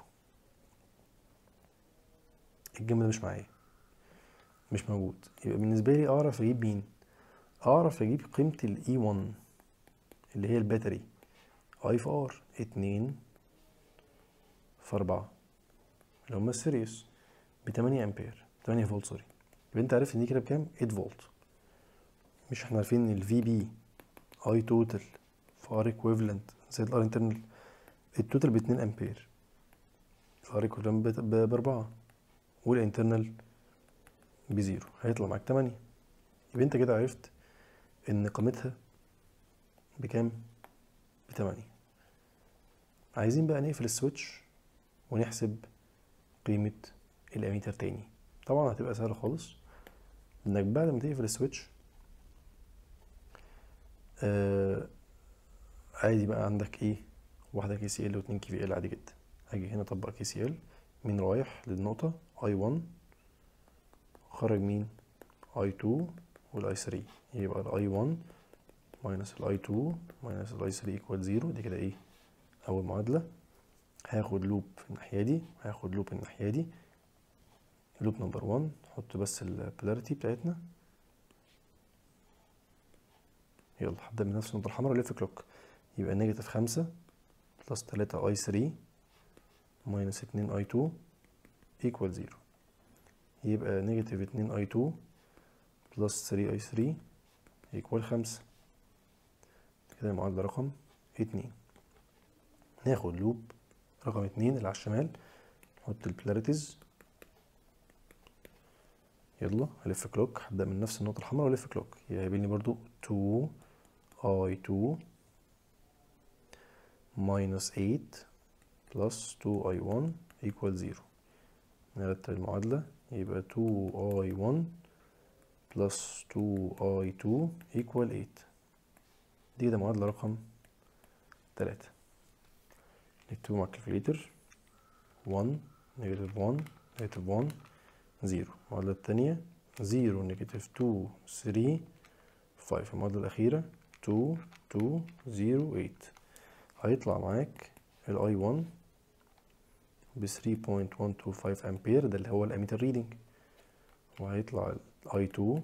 الجنب ده مش معايا مش موجود يبقى بالنسبه لي اعرف اجيب مين اعرف اجيب قيمة الاي 1 اللي هي الباتري اي في ار اتنين في اربعة اللي هما السيريوس بتمانية امبير تمانية فولت سوري يبقى انت عارف ان دي كده بكام 8 فولت مش احنا عارفين ان الفي بي اي توتال في ار ايكويفالنت زائد الار انترنال التوتال باتنين امبير الار ايكويفالنت باربعة والانترنال بزيرو هيطلع معاك تمانية يبقى انت كده عرفت ان قيمتها بكام بتمانية عايزين بقى نقفل السويتش ونحسب قيمة الاميتر تاني طبعا هتبقى سهلة خالص انك بعد ما تقفل السويتش آه عادي بقى عندك ايه واحدة كي سي ال واتنين كي في ال عادي جدا هاجي هنا اطبق كي سي ال مين رايح للنقطة اي 1 خرج مين اي 2 والاي 3 يبقى الاي 1 ماينس الاي 2 ماينس الاي 3 ايكوال 0 دي كده ايه اول معادلة هاخد لوب في الناحية دي هاخد لوب الناحية دي لوب نمبر 1 نحط بس البولاريتي بتاعتنا يلا هبدأ من نفس النقطة الحمراء ولف كلوك يبقى نيجاتيف خمسة بلس تلاتة اي 3 ماينس اتنين اي 2 ايكوال 0 يبقى نيجاتيف اتنين اي 2 بلس 3 اي 3 ايكوال خمسة كده المعادلة رقم اتنين ناخد لوب رقم اتنين اللي على الشمال نحط البولاريتيز يلا هلف كلوك هبدأ من نفس النقطة الحمراء والف كلوك يقابلني برضو 2 اي 2 minus 8 plus 2i1 equal 0 نرتب المعادلة يبقى 2i1 plus 2i2 equal 8 دي كده معادلة رقم 3 نكتبه مع الكالكوليتر 1 نيجاتيف 1 نيجاتيف 1 0 المعادلة التانية 0 نيجاتيف 2 3 5 المعادلة الأخيرة 2 2 0 8 هيطلع معاك الاي 1 ب 3.125 امبير ده اللي هو الاميتر ريدنج وهيطلع الاي 2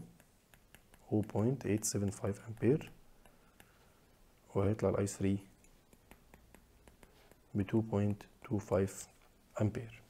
0.875 امبير وهيطلع الاي 3 ب 2.25 امبير